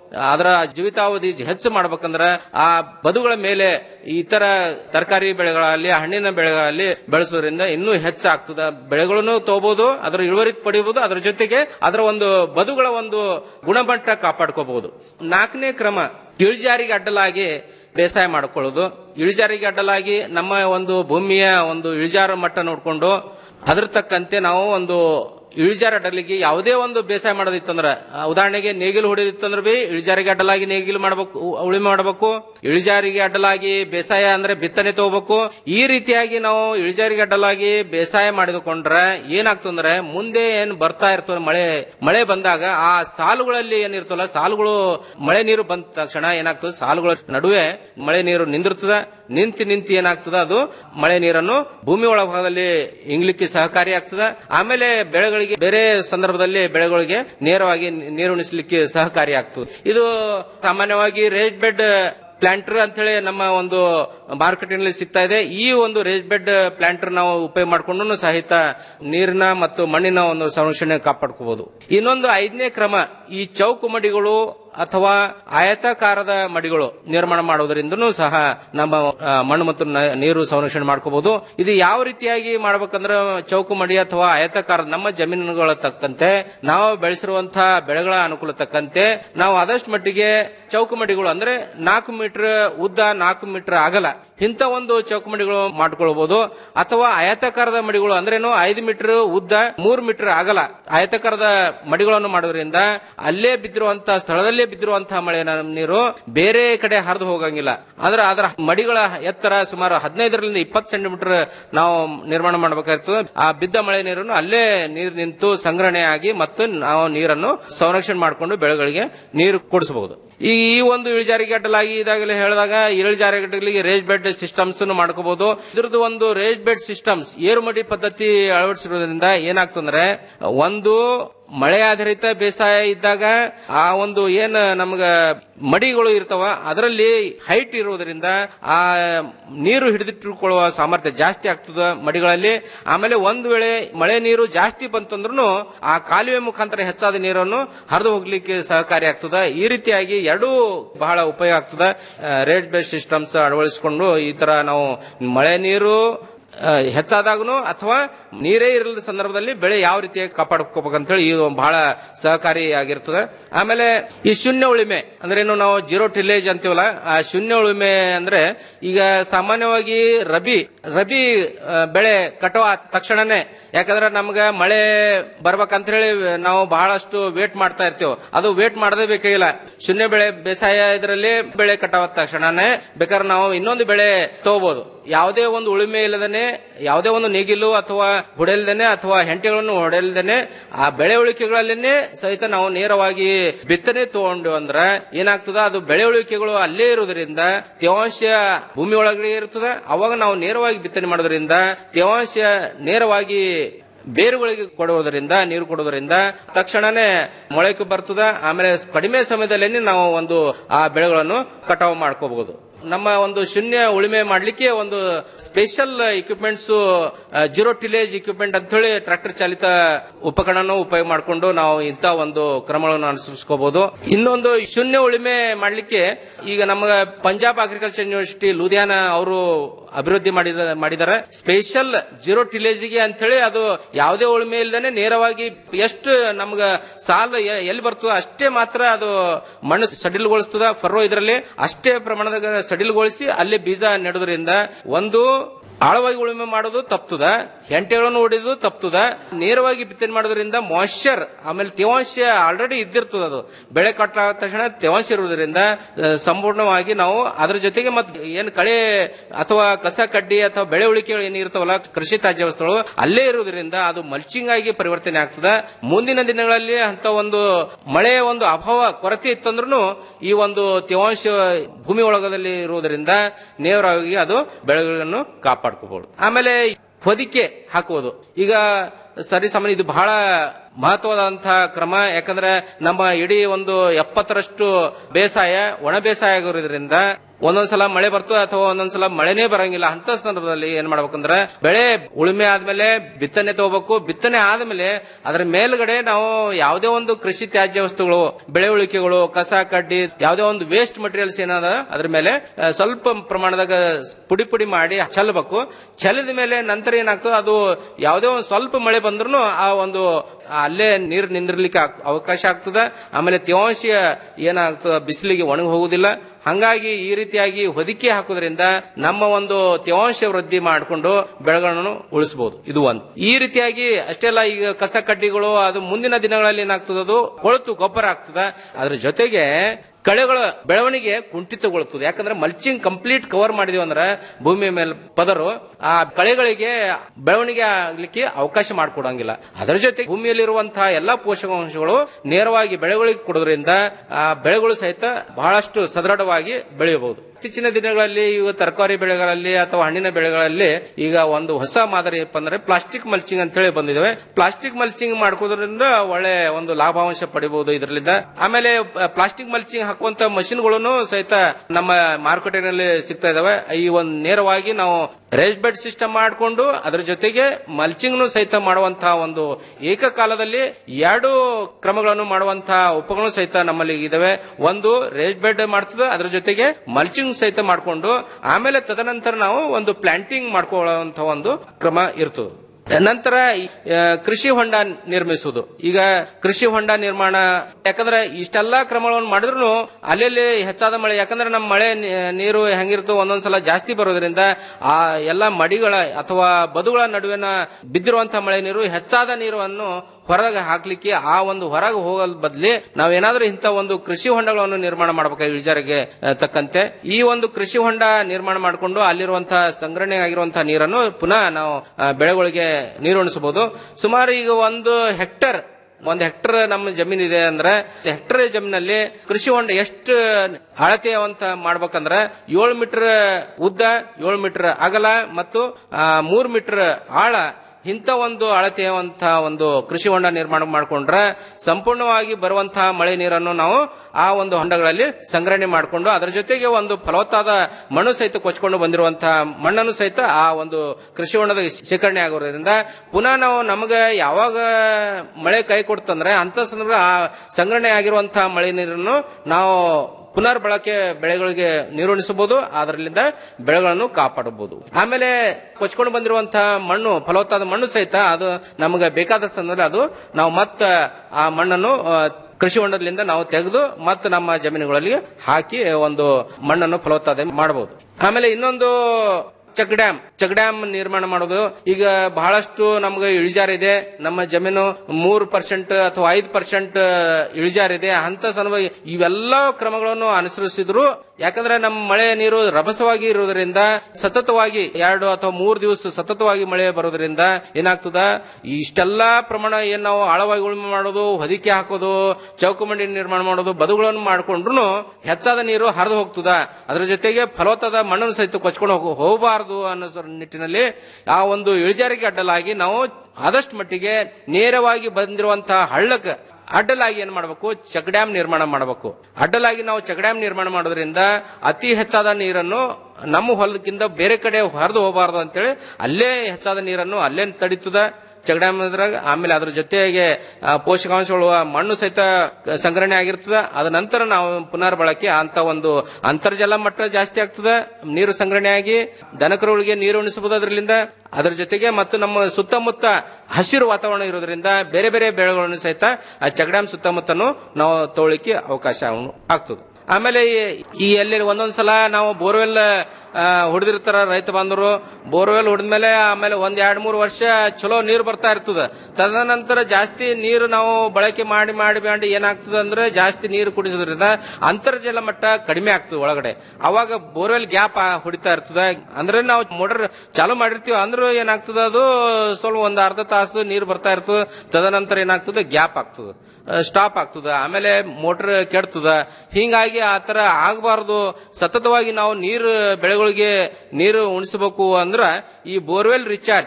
ಅದರ ಜೀವಿತಾವಧಿ ಹೆಚ್ಚು ಮಾಡ್ಬೇಕಂದ್ರ ಆ ಬದುಗಳ ಮೇಲೆ ಇತರ ತರಕಾರಿ ಬೆಳೆಗಳಲ್ಲಿ ಹಣ್ಣಿನ ಬೆಳೆಗಳಲ್ಲಿ ಬೆಳೆಸೋದ್ರಿಂದ ಇನ್ನೂ ಹೆಚ್ಚಾಗ್ತದ ಬೆಳೆಗಳನ್ನು ತಗೋಬಹುದು ಅದರ ಇಳುವರಿ ಪಡಿಬಹುದು ಅದರ ಜೊತೆಗೆ ಅದರ ಒಂದು ಬದುಗಳ ಒಂದು ಗುಣಮಟ್ಟ ಕಾಪಾಡ್ಕೋಬಹುದು ನಾಲ್ಕನೇ ಕ್ರಮ ಇಳಿಜಾರಿಗೆ ಅಡ್ಡಲಾಗಿ ಬೇಸಾಯ ಮಾಡ್ಕೊಳ್ಳೋದು ಇಳಿಜಾರಿಗೆ ಅಡ್ಡಲಾಗಿ ನಮ್ಮ ಒಂದು ಭೂಮಿಯ ಒಂದು ಇಳಿಜಾರು ಮಟ್ಟ ನೋಡಿಕೊಂಡು ಅದ್ರ ತಕ್ಕಂತೆ ನಾವು ಒಂದು ಇಳಿಜಾರ ಅಡ್ಡಲಿಗೆ ಯಾವುದೇ ಒಂದು ಬೇಸಾಯ ಮಾಡೋದಿತ್ತಂದ್ರ ಆ, ಉದಾಹರಣೆಗೆ ನೇಗಿಲು ಹೊಡೆದಿತ್ತಂದ್ರೆ ಬಿ ಇಳಿಜಾರಿಗೆ ಅಡ್ಡಲಾಗಿ ನೇಗಿಲು ಮಾಡಬೇಕು ಉಳಿಮೆ ಮಾಡಬೇಕು ಇಳಿಜಾರಿಗೆ ಅಡ್ಡಲಾಗಿ ಬೇಸಾಯ ಅಂದ್ರೆ ಬಿತ್ತನೆ ತಗೋಬೇಕು ಈ ರೀತಿಯಾಗಿ ನಾವು ಇಳಿಜಾರಿಗೆ ಅಡ್ಡಲಾಗಿ ಬೇಸಾಯ ಮಾಡಿದುಕೊಂಡ್ರೆ ಏನಾಗ್ತಂದ್ರೆ ಮುಂದೆ ಏನ್ ಬರ್ತಾ ಇರ್ತದೆ ಮಳೆ ಮಳೆ ಬಂದಾಗ ಆ ಸಾಲುಗಳಲ್ಲಿ ಏನಿರ್ತಲ್ಲ ಸಾಲುಗಳು ಮಳೆ ನೀರು ಬಂದ ತಕ್ಷಣ ಏನಾಗ್ತದೆ ಸಾಲುಗಳ ನಡುವೆ ಮಳೆ ನೀರು ನಿಂದಿರ್ತದ ನಿಂತು ನಿಂತು ಏನಾಗ್ತದ ಅದು ಮಳೆ ನೀರನ್ನು ಭೂಮಿ ಒಳಭಾಗದಲ್ಲಿ ಇಂಗ್ಲಿಕ್ಕೆ ಸಹಕಾರಿ ಆಗ್ತದ ಆಮೇಲೆ ಬೆಳೆಗಳಿಗೆ ಬೇರೆ ಸಂದರ್ಭದಲ್ಲಿ ಬೆಳೆಗಳಿಗೆ ನೇರವಾಗಿ ನೀರುಣಿಸಲಿಕ್ಕೆ ಸಹಕಾರಿ ಆಗ್ತದೆ ಇದು ಸಾಮಾನ್ಯವಾಗಿ ರೇಸ್ ಬೆಡ್ ಪ್ಲಾಂಟರ್ ಅಂತ ಹೇಳಿ ನಮ್ಮ ಒಂದು ಮಾರ್ಕೆಟಿನಲ್ಲಿ ಸಿಗ್ತಾ ಇದೆ ಈ ಒಂದು ರೇಸ್ ಬೆಡ್ ಪ್ಲಾಂಟರ್ ನಾವು ಉಪಯೋಗ ಮಾಡಿಕೊಂಡು ಸಹಿತ ನೀರಿನ ಮತ್ತು ಮಣ್ಣಿನ ಒಂದು ಸಂರಕ್ಷಣೆ ಕಾಪಾಡ್ಕೋಬಹುದು ಇನ್ನೊಂದು ಐದನೇ ಕ್ರಮ ಈ ಚೌಕು ಮಡಿಗಳು ಅಥವಾ ಆಯತಾಕಾರದ ಮಡಿಗಳು ನಿರ್ಮಾಣ ಮಾಡುವುದರಿಂದನೂ ಸಹ ನಮ್ಮ ಆ, ಮಣ್ಣು ಮತ್ತು ನ- ನೀರು ಸಂರಕ್ಷಣೆ ಮಾಡ್ಕೋಬಹುದು ಇದು ಯಾವ ರೀತಿಯಾಗಿ ಮಾಡ್ಬೇಕಂದ್ರೆ ಚೌಕು ಮಡಿ ಅಥವಾ ಆಯತಾಕಾರ ನಮ್ಮ ಜಮೀನುಗಳ ತಕ್ಕಂತೆ ನಾವು ಬೆಳೆಸಿರುವಂತಹ ಬೆಳೆಗಳ ಅನುಕೂಲ ತಕ್ಕಂತೆ ನಾವು ಆದಷ್ಟು ಮಟ್ಟಿಗೆ ಚೌಕು ಮಡಿಗಳು ಅಂದ್ರೆ ನಾಲ್ಕು ಮೀಟರ್ ಉದ್ದ ನಾಲ್ಕು ಮೀಟರ್ ಆಗಲ್ಲ ಇಂಥ ಒಂದು ಚೌಕು ಮಡಿಗಳು ಮಾಡ್ಕೊಳ್ಬಹುದು ಅಥವಾ ಆಯತಾಕಾರದ ಮಡಿಗಳು ಅಂದ್ರೇನು ಐದು ಮೀಟರ್ ಉದ್ದ ಮೂರು ಮೀಟರ್ ಆಗಲ್ಲ ಆಯತಾಕಾರದ ಮಡಿಗಳನ್ನು ಮಾಡೋದ್ರಿಂದ ಅಲ್ಲೇ ಬಿದ್ದಿರುವಂತಹ ಸ್ಥಳದಲ್ಲೇ ಬಿದ್ದಿರುವಂತಹ ಮಳೆ ನೀರು ಬೇರೆ ಕಡೆ ಹರಿದು ಹೋಗಂಗಿಲ್ಲ ಆದ್ರೆ ಅದರ ಮಡಿಗಳ ಎತ್ತರ ಸುಮಾರು ಹದಿನೈದರಿಂದ ಇಪ್ಪತ್ತು ಸೆಂಟಿಮೀಟರ್ ನಾವು ನಿರ್ಮಾಣ ಮಾಡಬೇಕಾಗ್ತದೆ ಆ ಬಿದ್ದ ಮಳೆ ನೀರನ್ನು ಅಲ್ಲೇ ನೀರು ನಿಂತು ಸಂಗ್ರಹಣೆ ಆಗಿ ಮತ್ತು ನಾವು ನೀರನ್ನು ಸಂರಕ್ಷಣೆ ಮಾಡಿಕೊಂಡು ಬೆಳೆಗಳಿಗೆ ನೀರು ಕೊಡಿಸಬಹುದು ಈ ಈ ಒಂದು ಇಳಿಜಾರಿಗೆ ಅಡ್ಡಲಾಗಿ ಇದಾಗಲೇ ಹೇಳಿದಾಗ ಇಳಿಜಾರಿಗೆ ಅಡ್ಡಲಿಗೆ ರೇಸ್ ಬೆಡ್ ಸಿಸ್ಟಮ್ಸ್ ಮಾಡಬಹುದು ಇದ್ರದ್ದು ಒಂದು ರೇಸ್ ಬೆಡ್ ಸಿಸ್ಟಮ್ಸ್ ಏರುಮಡಿ ಪದ್ಧತಿ ಅಳವಡಿಸಿರೋದ್ರಿಂದ ಏನಾಗ್ತಂದ್ರೆ ಒಂದು ಮಳೆ ಆಧಾರಿತ ಬೇಸಾಯ ಇದ್ದಾಗ ಆ ಒಂದು ಏನ್ ನಮ್ಗ ಮಡಿಗಳು ಇರ್ತಾವ ಅದರಲ್ಲಿ ಹೈಟ್ ಇರುವುದರಿಂದ ಆ ನೀರು ಹಿಡಿದಿಟ್ಟುಕೊಳ್ಳುವ ಸಾಮರ್ಥ್ಯ ಜಾಸ್ತಿ ಆಗ್ತದ ಮಡಿಗಳಲ್ಲಿ ಆಮೇಲೆ ಒಂದು ವೇಳೆ ಮಳೆ ನೀರು ಜಾಸ್ತಿ ಬಂತಂದ್ರೂ ಆ ಕಾಲುವೆ ಮುಖಾಂತರ ಹೆಚ್ಚಾದ ನೀರನ್ನು ಹರಿದು ಹೋಗ್ಲಿಕ್ಕೆ ಸಹಕಾರಿ ಆಗ್ತದ ಈ ರೀತಿಯಾಗಿ ಎರಡೂ ಬಹಳ ಉಪಯೋಗ ಆಗ್ತದ ರೇಟ್ ಬೇಸ್ ಸಿಸ್ಟಮ್ಸ್ ಅಳವಡಿಸಿಕೊಂಡು ಈ ತರ ನಾವು ಮಳೆ ನೀರು ಆ, ಹೆಚ್ಚಾದಾಗನು ಅಥವಾ ನೀರೇ ಇರಲಿಲ್ಲ ಸಂದರ್ಭದಲ್ಲಿ ಬೆಳೆ ಯಾವ ರೀತಿಯಾಗಿ ಕಾಪಾಡ್ಕೋಬೇಕಂತ ಹೇಳಿ ಇದು ಬಹಳ ಸಹಕಾರಿಯಾಗಿರ್ತದೆ ಆಮೇಲೆ ಈ ಶೂನ್ಯ ಉಳಿಮೆ ಅಂದ್ರೆ ಏನು ನಾವು ಜೀರೋ ಟಿಲೇಜ್ ಅಂತೀವಲ್ಲ ಆ ಶೂನ್ಯ ಉಳಿಮೆ ಅಂದ್ರೆ ಈಗ ಸಾಮಾನ್ಯವಾಗಿ ರಬಿ ರಬಿ ಆ, ಬೆಳೆ ಕಟಾವ ಆದ ತಕ್ಷಣನೇ ಯಾಕಂದ್ರೆ ನಮ್ಗ ಮಳೆ ಬರ್ಬೇಕಂತ ಹೇಳಿ ನಾವು ಬಹಳಷ್ಟು ವೇಟ್ ಮಾಡ್ತಾ ಇರ್ತೀವಿ ಅದು ವೇಟ್ ಮಾಡದೇ ಬೇಕಾಗಿಲ್ಲ ಶೂನ್ಯ ಬೆಳೆ ಬೇಸಾಯ ಇದರಲ್ಲಿ ಬೆಳೆ ಕಟಾವ ಆದ ತಕ್ಷಣನೇ ಬೇಕಾದ್ರೆ ನಾವು ಇನ್ನೊಂದು ಬೆಳೆ ತಗೋಬಹುದು ಯಾವುದೇ ಒಂದು ಉಳುಮೆ ಇಲ್ಲದೇನೆ ಯಾವುದೇ ಒಂದು ನೇಗಿಲು ಅಥವಾ ಹೊಡೆಯಲ್ದೇನೆ ಅಥವಾ ಹೆಂಟೆಗಳನ್ನು ಹೊಡೆಯಲ್ದೇನೆ ಆ ಬೆಳೆ ಉಳಿಕೆಗಳಲ್ಲೇನೆ ಸಹಿತ ನಾವು ನೇರವಾಗಿ ಬಿತ್ತನೆ ತಗೊಂಡು ಅಂದ್ರೆ ಏನಾಗ್ತದ ಅದು ಬೆಳೆ ಉಳಿಕೆಗಳು ಅಲ್ಲೇ ಇರುವುದರಿಂದ ತೇವಾಂಶ ಭೂಮಿ ಒಳಗಡೆ ಇರ್ತದೆ ಅವಾಗ ನಾವು ನೇರವಾಗಿ ಬಿತ್ತನೆ ಮಾಡೋದ್ರಿಂದ ತೇವಾಂಶ ನೇರವಾಗಿ ಬೇರುಗಳಿಗೆ ಕೊಡುವುದರಿಂದ ನೀರು ಕೊಡುವುದರಿಂದ ತಕ್ಷಣನೇ ಮೊಳಕೆ ಬರ್ತದ ಆಮೇಲೆ ಕಡಿಮೆ ಸಮಯದಲ್ಲೇ ನಾವು ಒಂದು ಆ ಬೆಳೆಗಳನ್ನು ಕಟಾವು ಮಾಡ್ಕೋಬಹುದು ನಮ್ಮ ಒಂದು ಶೂನ್ಯ ಉಳಿಮೆ ಮಾಡ್ಲಿಕ್ಕೆ ಒಂದು special equipments zero tillage equipment ಅಂತ ಹೇಳಿ ಟ್ರಾಕ್ಟರ್ ಚಾಲಿತ ಉಪಕರಣ ಉಪಯೋಗ ಮಾಡಿಕೊಂಡು ನಾವು ಇಂಥ ಒಂದು ಕ್ರಮಗಳನ್ನು ಅನುಸರಿಸ್ಕೋಬಹುದು ಇನ್ನೊಂದು ಶೂನ್ಯ ಉಳಿಮೆ ಮಾಡ್ಲಿಕ್ಕೆ ಈಗ ನಮ್ಮ ಪಂಜಾಬ್ ಅಗ್ರಿಕಲ್ಚರ್ ಯೂನಿವರ್ಸಿಟಿ ಲೂಧಿಯಾನ ಅವರು ಅಭಿವೃದ್ಧಿ ಮಾಡಿದ ಮಾಡಿದ್ದಾರೆ ಸ್ಪೆಷಲ್ ಜೀರೋ ಟಿಲೇಜ್ಗೆ ಅಂತ ಹೇಳಿ ಅದು ಯಾವುದೇ ಉಳಿಮೆ ಇಲ್ಲದೇನೆ ನೇರವಾಗಿ ಎಷ್ಟು ನಮ್ಗ ಸಾಲ ಎ- ಎಲ್ಲಿ ಬರ್ತದೋ ಅಷ್ಟೇ ಮಾತ್ರ ಅದು ಮಣ್ಣು ಸಡಿಲಗೊಳಿಸ್ತದ ಫರ್ರೋ ಇದರಲ್ಲಿ ಅಷ್ಟೇ ಪ್ರಮಾಣದಾಗ ಸಡಿಲಗೊಳಿಸಿ ಅಲ್ಲಿ ಬೀಜ ನೆಡೋದ್ರಿಂದ ಒಂದು ಆಳವಾಗಿ ಉಳುಮೆ ಮಾಡೋದು ತಪ್ತದ ಹೆಂಟೆಗಳನ್ನು ಹೊಡೆದು ತಪ್ತದ ನೇರವಾಗಿ ಬಿತ್ತನೆ ಮಾಡೋದ್ರಿಂದ ಮಾಯ್ಶ್ಚರ್ ಆಮೇಲೆ ತೇವಾಂಶ ಆಲ್ರೆಡಿ ಇದ್ದಿರ್ತದ ಅದು ಬೆಳೆ ಕಟ್ಟ ತಕ್ಷಣ ತೇವಾಂಶ ಇರುವುದರಿಂದ ಆ, ಸಂಪೂರ್ಣವಾಗಿ ನಾವು ಅದರ ಜೊತೆಗೆ ಮತ್ತೆ ಏನ್ ಕಳೆ ಅಥವಾ ಕಸ ಕಡ್ಡಿ ಅಥವಾ ಬೆಳೆ ಉಳಿಕೆಗಳು ಏನಿರ್ತಾವಲ್ಲ ಕೃಷಿ ತ್ಯಾಜ್ಯ ವಸ್ತುಗಳು ಅಲ್ಲೇ ಇರುವುದರಿಂದ ಅದು ಮಲ್ಚಿಂಗ್ ಆಗಿ ಪರಿವರ್ತನೆ ಆಗ್ತದ ಮುಂದಿನ ದಿನಗಳಲ್ಲಿ ಅಂತ ಒಂದು ಮಳೆಯ ಒಂದು ಅಭಾವ ಕೊರತೆ ಇತ್ತಂದ್ರೂ ಈ ಒಂದು ತೇವಾಂಶ ಭೂಮಿ ಒಳಗದಲ್ಲಿ ಇರುವುದರಿಂದ ನೇರವಾಗಿ ಅದು ಬೆಳೆಗಳನ್ನು ಕಾಪಾಡ್ಕೋಬಹುದು ಆಮೇಲೆ ಹೊದಿಕೆ ಹಾಕುವುದು ಈಗ ಸರಿ ಸಾಮಾನ್ಯ ಇದು ಬಹಳ ಮಹತ್ವದಂತಹ ಕ್ರಮ ಯಾಕಂದ್ರೆ ನಮ್ಮ ಇಡೀ ಒಂದು ಎಪ್ಪತ್ತರಷ್ಟು ಬೇಸಾಯ ಒಣ ಬೇಸಾಯ ಆಗಿರೋದ್ರಿಂದ ಒಂದೊಂದ್ಸಲ ಮಳೆ ಬರ್ತದೆ ಅಥವಾ ಒಂದೊಂದ್ಸಲ ಮಳೆನೇ ಬರಂಗಿಲ್ಲ ಅಂತ ಸಂದರ್ಭದಲ್ಲಿ ಏನ್ ಮಾಡ್ಬೇಕಂದ್ರೆ ಬೆಳೆ ಉಳುಮೆ ಆದ್ಮೇಲೆ ಬಿತ್ತನೆ ತಗೋಬೇಕು ಬಿತ್ತನೆ ಆದ್ಮೇಲೆ ಅದರ ಮೇಲ್ಗಡೆ ನಾವು ಯಾವುದೇ ಒಂದು ಕೃಷಿ ತ್ಯಾಜ್ಯ ವಸ್ತುಗಳು ಬೆಳೆ ಉಳಿಕೆಗಳು ಕಸ ಕಡ್ಡಿ ಯಾವುದೇ ಒಂದು ವೇಸ್ಟ್ ಮಟೀರಿಯಲ್ಸ್ ಏನದ ಅದ್ರ ಮೇಲೆ ಆ, ಸ್ವಲ್ಪ ಪ್ರಮಾಣದಾಗ ಪುಡಿ ಪುಡಿ ಮಾಡಿ ಚೆಲ್ಲಬೇಕು ಚೆಲ್ಲಿದ ಮೇಲೆ ನಂತರ ಏನಾಗ್ತದೆ ಅದು ಯಾವುದೇ ಒಂದು ಸ್ವಲ್ಪ ಮಳೆ ಬಂದ್ರು ಆ ಒಂದು ಅಲ್ಲೇ ನೀರು ನಿಂದಿರ್ಲಿಕ್ಕೆ ಆಗ್- ಅವಕಾಶ ಆಗ್ತದೆ ಆಮೇಲೆ ತೇವಾಂಶ ಏನಾಗ್ತದೆ ಬಿಸಿಲಿಗೆ ಒಣಗಿ ಹೋಗುದಿಲ್ಲ ಹಂಗಾಗಿ ಈ ರೀತಿಯಾಗಿ ಹೊದಿಕೆ ಹಾಕೋದ್ರಿಂದ ನಮ್ಮ ಒಂದು ತೇವಾಂಶ ವೃದ್ಧಿ ಮಾಡಿಕೊಂಡು ಬೆಳೆಗಳನ್ನು ಉಳಿಸಬಹುದು ಇದು ಒಂದು ಈ ರೀತಿಯಾಗಿ ಅಷ್ಟೆಲ್ಲ ಈಗ ಕಸ ಕಡ್ಡಿಗಳು ಅದು ಮುಂದಿನ ದಿನಗಳಲ್ಲಿ ಏನಾಗ್ತದೆ ಅದು ಕೊಳತು ಗೊಬ್ಬರ ಆಗ್ತದೆ ಅದ್ರ ಜೊತೆಗೆ ಕಳೆಗಳ ಬೆಳವಣಿಗೆ ಕುಂಠಿತಗೊಳ್ತದೆ ಯಾಕಂದ್ರೆ ಮಲ್ಚಿಂಗ್ ಕಂಪ್ಲೀಟ್ ಕವರ್ ಮಾಡಿದೀವಿ ಅಂದ್ರೆ ಭೂಮಿಯ ಮೇಲೆ ಪದರು ಆ ಕಳೆಗಳಿಗೆ ಬೆಳವಣಿಗೆ ಆಗ್ಲಿಕ್ಕೆ ಅವಕಾಶ ಮಾಡಿಕೊಡಂಗಿಲ್ಲ ಅದರ ಜೊತೆ ಭೂಮಿಯಲ್ಲಿರುವಂತಹ ಎಲ್ಲಾ ಪೋಷಕಾಂಶಗಳು ನೇರವಾಗಿ ಬೆಳೆಗಳಿಗೆ ಕೊಡೋದ್ರಿಂದ ಆ ಬೆಳೆಗಳು ಸಹಿತ ಬಹಳಷ್ಟು ಸದೃಢವಾಗಿ ಬೆಳೆಯಬಹುದು ಇತ್ತೀಚಿನ ದಿನಗಳಲ್ಲಿ ಈಗ ತರಕಾರಿ ಬೆಳೆಗಳಲ್ಲಿ ಅಥವಾ ಹಣ್ಣಿನ ಬೆಳೆಗಳಲ್ಲಿ ಈಗ ಒಂದು ಹೊಸ ಮಾದರಿ ಏನಪ್ಪ ಅಂದ್ರೆ ಪ್ಲಾಸ್ಟಿಕ್ ಮಲ್ಚಿಂಗ್ ಅಂತ ಹೇಳಿ ಬಂದಿದ್ದಾವೆ ಪ್ಲಾಸ್ಟಿಕ್ ಮಲ್ಚಿಂಗ್ ಮಾಡ್ಕೋದ್ರಿಂದ ಒಳ್ಳೆ ಒಂದು ಲಾಭಾಂಶ ಪಡಿಬಹುದು ಇದರಿಂದ ಆಮೇಲೆ ಪ್ಲಾಸ್ಟಿಕ್ ಮಲ್ಚಿಂಗ್ ಹಾಕುವಂತ ಮಷಿನ್ಗಳನ್ನು ಸಹಿತ ನಮ್ಮ ಮಾರುಕಟ್ಟೆನಲ್ಲಿ ಸಿಗ್ತಾ ಇದಾವೆ ಈ ಒಂದು ನೇರವಾಗಿ ನಾವು ರೇಸ್ ಬೆಡ್ ಸಿಸ್ಟಮ್ ಮಾಡಿಕೊಂಡು ಅದರ ಜೊತೆಗೆ ಮಲ್ಚಿಂಗ್ ಸಹಿತ ಮಾಡುವಂತಹ ಒಂದು ಏಕಕಾಲದಲ್ಲಿ ಎರಡು ಕ್ರಮಗಳನ್ನು ಮಾಡುವಂತಹ ಉಪಕರಣ ಸಹಿತ ನಮ್ಮಲ್ಲಿ ಇದಾವೆ ಒಂದು ರೇಸ್ ಬೆಡ್ ಮಾಡ್ತದೆ ಅದರ ಜೊತೆಗೆ ಮಲ್ಚಿಂಗ್ ಸಹಿತ ಮಾಡಿಕೊಂಡು ಆಮೇಲೆ ತದನಂತರ ನಾವು ಒಂದು ಪ್ಲಾಂಟಿಂಗ್ ಮಾಡ್ಕೊಳ್ಳುವಂತಹ ಒಂದು ಕ್ರಮ ಇರ್ತದೆ ನಂತರ ಆ, ಕೃಷಿ ಹೊಂಡ ನಿರ್ಮಿಸುವುದು ಈಗ ಕೃಷಿ ಹೊಂಡ ನಿರ್ಮಾಣ ಯಾಕಂದ್ರೆ ಇಷ್ಟೆಲ್ಲಾ ಕ್ರಮಗಳನ್ನು ಮಾಡಿದ್ರು ಅಲ್ಲಲ್ಲಿ ಹೆಚ್ಚಾದ ಮಳೆ ಯಾಕಂದ್ರೆ ನಮ್ಮ ಮಳೆ ನೀ- ನೀರು ಹೆಂಗಿರ್ತೋ ಒಂದೊಂದ್ಸಲ ಜಾಸ್ತಿ ಬರೋದ್ರಿಂದ ಆ ಎಲ್ಲಾ ಮಡಿಗಳ ಅಥವಾ ಬದುಗಳ ನಡುವಿನ ಬಿದ್ದಿರುವಂತಹ ಮಳೆ ನೀರು ಹೆಚ್ಚಾದ ನೀರನ್ನು ಹೊರಗೆ ಹಾಕ್ಲಿಕ್ಕೆ ಆ ಒಂದು ಹೊರಗೆ ಹೋಗಲ್ ಬದ್ಲಿ ನಾವೇನಾದ್ರೂ ಇಂಥ ಒಂದು ಕೃಷಿ ಹೊಂಡಗಳನ್ನು ನಿರ್ಮಾಣ ಮಾಡಬೇಕು ಇಳಿಜಾರಿಗೆ ಆ, ತಕ್ಕಂತೆ ಈ ಒಂದು ಕೃಷಿ ಹೊಂಡ ನಿರ್ಮಾಣ ಮಾಡಿಕೊಂಡು ಅಲ್ಲಿರುವಂತಹ ಸಂಗ್ರಹಣೆ ಆಗಿರುವಂತಹ ನೀರನ್ನು ಪುನಃ ನಾವು ಆ, ಬೆಳೆಗಳಿಗೆ ನೀರುಣಿಸಬಹುದು ಸುಮಾರು ಈಗ ಒಂದು ಹೆಕ್ಟರ್ ಒಂದು ಹೆಕ್ಟರ್ ನಮ್ಮ ಜಮೀನ್ ಇದೆ ಅಂದ್ರೆ ಹೆಕ್ಟರ್ ಜಮೀನಲ್ಲಿ ಕೃಷಿ ಹೊಂಡ ಎಷ್ಟು ಅಳತೆ ಅಂತ ಮಾಡ್ಬೇಕಂದ್ರೆ ಏಳು ಮೀಟರ್ ಉದ್ದ ಏಳು ಮೀಟರ್ ಅಗಲ ಮತ್ತು ಆ, ಮೂರು ಮೀಟರ್ ಆಳ ಇಂಥ ಒಂದು ಅಳತೆಯುವಂತಹ ಒಂದು ಕೃಷಿ ಹೊಂಡ ನಿರ್ಮಾಣ ಮಾಡಿಕೊಂಡ್ರೆ ಸಂಪೂರ್ಣವಾಗಿ ಬರುವಂತಹ ಮಳೆ ನೀರನ್ನು ನಾವು ಆ ಒಂದು ಹೊಂಡಗಳಲ್ಲಿ ಸಂಗ್ರಹಣೆ ಮಾಡಿಕೊಂಡು ಅದರ ಜೊತೆಗೆ ಒಂದು ಫಲವತ್ತಾದ ಮಣ್ಣು ಸಹಿತ ಕೊಚ್ಕೊಂಡು ಬಂದಿರುವಂತಹ ಮಣ್ಣನ್ನು ಸಹಿತ ಆ ಒಂದು ಕೃಷಿ ಹೊಂಡದ ಶೇಖರಣೆ ಆಗೋದ್ರಿಂದ ಪುನಃ ನಾವು ನಮಗೆ ಯಾವಾಗ ಮಳೆ ಕೈ ಕೊಡ್ತಂದ್ರೆ ಅಂತ ಸಂದರ್ಭ ಆ ಸಂಗ್ರಹಣೆ ಆಗಿರುವಂತಹ ಮಳೆ ನೀರನ್ನು ನಾವು ಪುನರ್ ಬಳಕೆ ಬೆಳೆಗಳಿಗೆ ನೀರುಣಿಸಬಹುದು ಅದರಿಂದ ಬೆಳೆಗಳನ್ನು ಕಾಪಾಡಬಹುದು ಆಮೇಲೆ ಕೊಚ್ಕೊಂಡು ಬಂದಿರುವಂತಹ ಮಣ್ಣು ಫಲವತ್ತಾದ ಮಣ್ಣು ಸಹಿತ ಅದು ನಮಗೆ ಬೇಕಾದ ಸಂದರ್ಭ ಅದು ನಾವು ಮತ್ತ ಆ ಮಣ್ಣನ್ನು ಆ, ಕೃಷಿ ಹೊಂಡದಿಂದ ನಾವು ತೆಗೆದು ಮತ್ತೆ ನಮ್ಮ ಜಮೀನುಗಳಲ್ಲಿ ಹಾಕಿ ಒಂದು ಮಣ್ಣನ್ನು ಫಲವತ್ತಾದ ಮಾಡಬಹುದು ಆಮೇಲೆ ಇನ್ನೊಂದು ಚೆಕ್ ಡ್ಯಾಮ್ ಚೆಕ್ ಡ್ಯಾಮ್ ನಿರ್ಮಾಣ ಮಾಡೋದು ಈಗ ಬಹಳಷ್ಟು ನಮ್ಗೆ ಇಳಿಜಾರಿದೆ ನಮ್ಮ ಜಮೀನು ಮೂರು ಪರ್ಸೆಂಟ್ ಅಥವಾ ಐದು ಪರ್ಸೆಂಟ್ ಇಳಿಜಾರಿದೆ ಅಂತ ಸಲುವಾಗಿ ಇವೆಲ್ಲ ಕ್ರಮಗಳನ್ನು ಅನುಸರಿಸಿದ್ರು ಯಾಕಂದ್ರೆ ನಮ್ಮ ಮಳೆ ನೀರು ರಭಸವಾಗಿ ಇರುವುದರಿಂದ ಸತತವಾಗಿ ಎರಡು ಅಥವಾ ಮೂರು ದಿವಸ ಸತತವಾಗಿ ಮಳೆ ಬರೋದ್ರಿಂದ ಏನಾಗ್ತದ ಇಷ್ಟೆಲ್ಲಾ ಪ್ರಮಾಣ ಏನ್ ನಾವು ಆಳವಾಗಿ ಉಳುಮೆ ಮಾಡೋದು ಹೊದಿಕೆ ಹಾಕೋದು ಚೌಕಮಂಡಿ ನಿರ್ಮಾಣ ಮಾಡೋದು ಬದುಗಳನ್ನು ಮಾಡ್ಕೊಂಡ್ರು ಹೆಚ್ಚಾದ ನೀರು ಹರಿದು ಹೋಗ್ತದ ಅದರ ಜೊತೆಗೆ ಫಲವತ್ತಾದ ಮಣ್ಣನ್ನು ಸಹಿತ ಕೊಚ್ಕೊಂಡು ಹೋಗ ಹೋಗಬಾರದು ಅನ್ನೋ ಸರ್ ನಿಟ್ಟಿನಲ್ಲಿ ಆ ಒಂದು ಇಳಿಜಾರಿಗೆ ಅಡ್ಡಲಾಗಿ ನಾವು ಆದಷ್ಟು ಮಟ್ಟಿಗೆ ನೇರವಾಗಿ ಬಂದಿರುವಂತಹ ಹಳ್ಳಕ್ಕೆ ಅಡ್ಡಲಾಗಿ ಏನ್ ಮಾಡಬೇಕು ಚೆಕ್ ಡ್ಯಾಮ್ ನಿರ್ಮಾಣ ಮಾಡಬೇಕು ಅಡ್ಡಲಾಗಿ ನಾವು ಚೆಕ್ ಡ್ಯಾಮ್ ನಿರ್ಮಾಣ ಮಾಡೋದ್ರಿಂದ ಅತಿ ಹೆಚ್ಚಾದ ನೀರನ್ನು ನಮ್ಮ ಹೊಲಕ್ಕಿಂತ ಬೇರೆ ಕಡೆ ಹರಿದು ಹೋಗಬಾರದು ಅಂತೇಳಿ ಅಲ್ಲೇ ಹೆಚ್ಚಾದ ನೀರನ್ನು ಅಲ್ಲೇ ತಡೀತದ ಚೆಕ್ ಡ್ಯಾಮ್ ಇದ್ರಾಗ ಆಮೇಲೆ ಅದ್ರ ಜೊತೆಗೆ ಆ, ಪೋಷಕಾಂಶಗಳು ಆ ಮಣ್ಣು ಸಹಿತ ಸಂಗ್ರಹಣೆ ಆಗಿರ್ತದ ಅದ ನಂತರ ನಾವು ಪುನರ್ ಬಳಕೆ ಅಂತ ಒಂದು ಅಂತರ್ಜಲ ಮಟ್ಟ ಜಾಸ್ತಿ ಆಗ್ತದ ನೀರು ಸಂಗ್ರಹಣೆ ಆಗಿ ದನಕರುಗಳಿಗೆ ನೀರು ಉಣಿಸಬಹುದು ಅದರಿಂದ ಅದರ ಜೊತೆಗೆ ಮತ್ತು ನಮ್ಮ ಸುತ್ತಮುತ್ತ ಹಸಿರು ವಾತಾವರಣ ಇರೋದ್ರಿಂದ ಬೇರೆ ಬೇರೆ ಬೆಳೆಗಳನ್ನು ಸಹಿತ ಆ ಚೆಕ್ ಡ್ಯಾಮ್ ಸುತ್ತಮುತ್ತನು ನಾವು ತಗೊಳ್ಳಿಕ್ಕೆ ಅವಕಾಶ ಆಗ್ತದೆ ಆಮೇಲೆ ಈ- ಈ ಎಲ್ಲಿ ಒಂದೊಂದ್ಸಲ ನಾವು ಬೋರ್ವೆಲ್ ಹೊಡೆದಿರ್ತಾರ ರೈತ ಬಂದರು ಬೋರ್ವೆಲ್ ಹೊಡೆದ್ಮೇಲೆ ಆಮೇಲೆ ಒಂದ್ ಎರಡ್ ಮೂರು ವರ್ಷ ಚಲೋ ನೀರು ಬರ್ತಾ ಇರ್ತದ ತದನಂತರ ಜಾಸ್ತಿ ನೀರು ನಾವು ಬಳಕೆ ಮಾಡಿ ಮಾಡಿ ಮಾಡಿ ಏನಾಗ್ತದ ಅಂದ್ರೆ ಜಾಸ್ತಿ ನೀರು ಕುಡಿಸೋದ್ರಿಂದ ಅಂತರ್ಜಲ ಮಟ್ಟ ಕಡಿಮೆ ಆಗ್ತದೆ ಒಳಗಡೆ ಅವಾಗ ಬೋರ್ವೆಲ್ ಗ್ಯಾಪ್ ಹೊಡಿತಾ ಇರ್ತದ ಅಂದ್ರೆ ನಾವು ಮೋಟರ್ ಚಾಲು ಮಾಡಿರ್ತೀವಿ ಅಂದ್ರೂ ಏನಾಗ್ತದ ಅದು ಸ್ವಲ್ಪ ಒಂದ್ ಅರ್ಧ ತಾಸು ನೀರು ಬರ್ತಾ ಇರ್ತದ ತದನಂತರ ಏನಾಗ್ತದೆ ಗ್ಯಾಪ್ ಆಗ್ತದೆ ಸ್ಟಾಪ್ ಆಗ್ತದ ಆಮೇಲೆ ಮೋಟರ್ ಕೆಡ್ತದ ಹಿಂಗಾಗಿ ಆ ತರ ಆಗಬಾರ್ದು ಸತತವಾಗಿ ನಾವು ನೀರು ಬೆಳೆಗಳಿಗೆ ನೀರು ಉಣಿಸಬೇಕು ಅಂದ್ರ ಈ ಬೋರ್ವೆಲ್ ರಿಚಾರ್ಜ್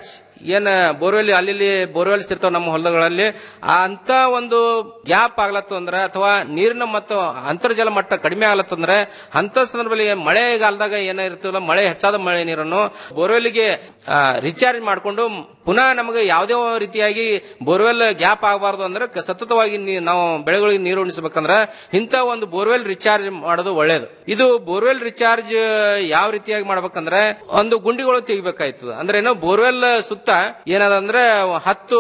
ಏನ್ ಬೋರ್ವೆಲ್ ಅಲ್ಲಿ ಬೋರ್ವೆಲ್ಸ್ ಇರ್ತಾವ ನಮ್ಮ ಹೊಲಗಳಲ್ಲಿ ಆ ಅಂತ ಒಂದು ಗ್ಯಾಪ್ ಆಗ್ಲತ್ತು ಅಂದ್ರೆ ಅಥವಾ ನೀರಿನ ಮತ್ತು ಅಂತರ್ಜಲ ಮಟ್ಟ ಕಡಿಮೆ ಆಗ್ಲತ್ತಂದ್ರೆ ಅಂತ ಸಂದರ್ಭದಲ್ಲಿ ಮಳೆಗಾಲದಾಗ ಏನಿರ್ತಲ್ಲ ಮಳೆ ಹೆಚ್ಚಾದ ಮಳೆ ನೀರನ್ನು ಬೋರ್ವೆಲ್ಗೆ ರಿಚಾರ್ಜ್ ಮಾಡಿಕೊಂಡು ಪುನಃ ನಮಗೆ ಯಾವುದೇ ರೀತಿಯಾಗಿ ಬೋರ್ವೆಲ್ ಗ್ಯಾಪ್ ಆಗಬಾರ್ದು ಅಂದ್ರೆ ಕ- ಸತತವಾಗಿ ನೀ- ನಾವು ಬೆಳೆಗಳಿಗೆ ನೀರು ಉಣಿಸಬೇಕಂದ್ರೆ ಇಂಥ ಒಂದು ಬೋರ್ವೆಲ್ ರಿಚಾರ್ಜ್ ಮಾಡೋದು ಒಳ್ಳೇದು ಇದು ಬೋರ್ವೆಲ್ ರಿಚಾರ್ಜ್ ಯಾವ ರೀತಿಯಾಗಿ ಮಾಡ್ಬೇಕಂದ್ರೆ ಒಂದು ಗುಂಡಿಗಳು ತೆಗಿಬೇಕಾಯ್ತದ ಅಂದ್ರೆ ಏನೋ ಬೋರ್ವೆಲ್ ಸುತ್ತ ಏನದಂದ್ರೆ ಹತ್ತು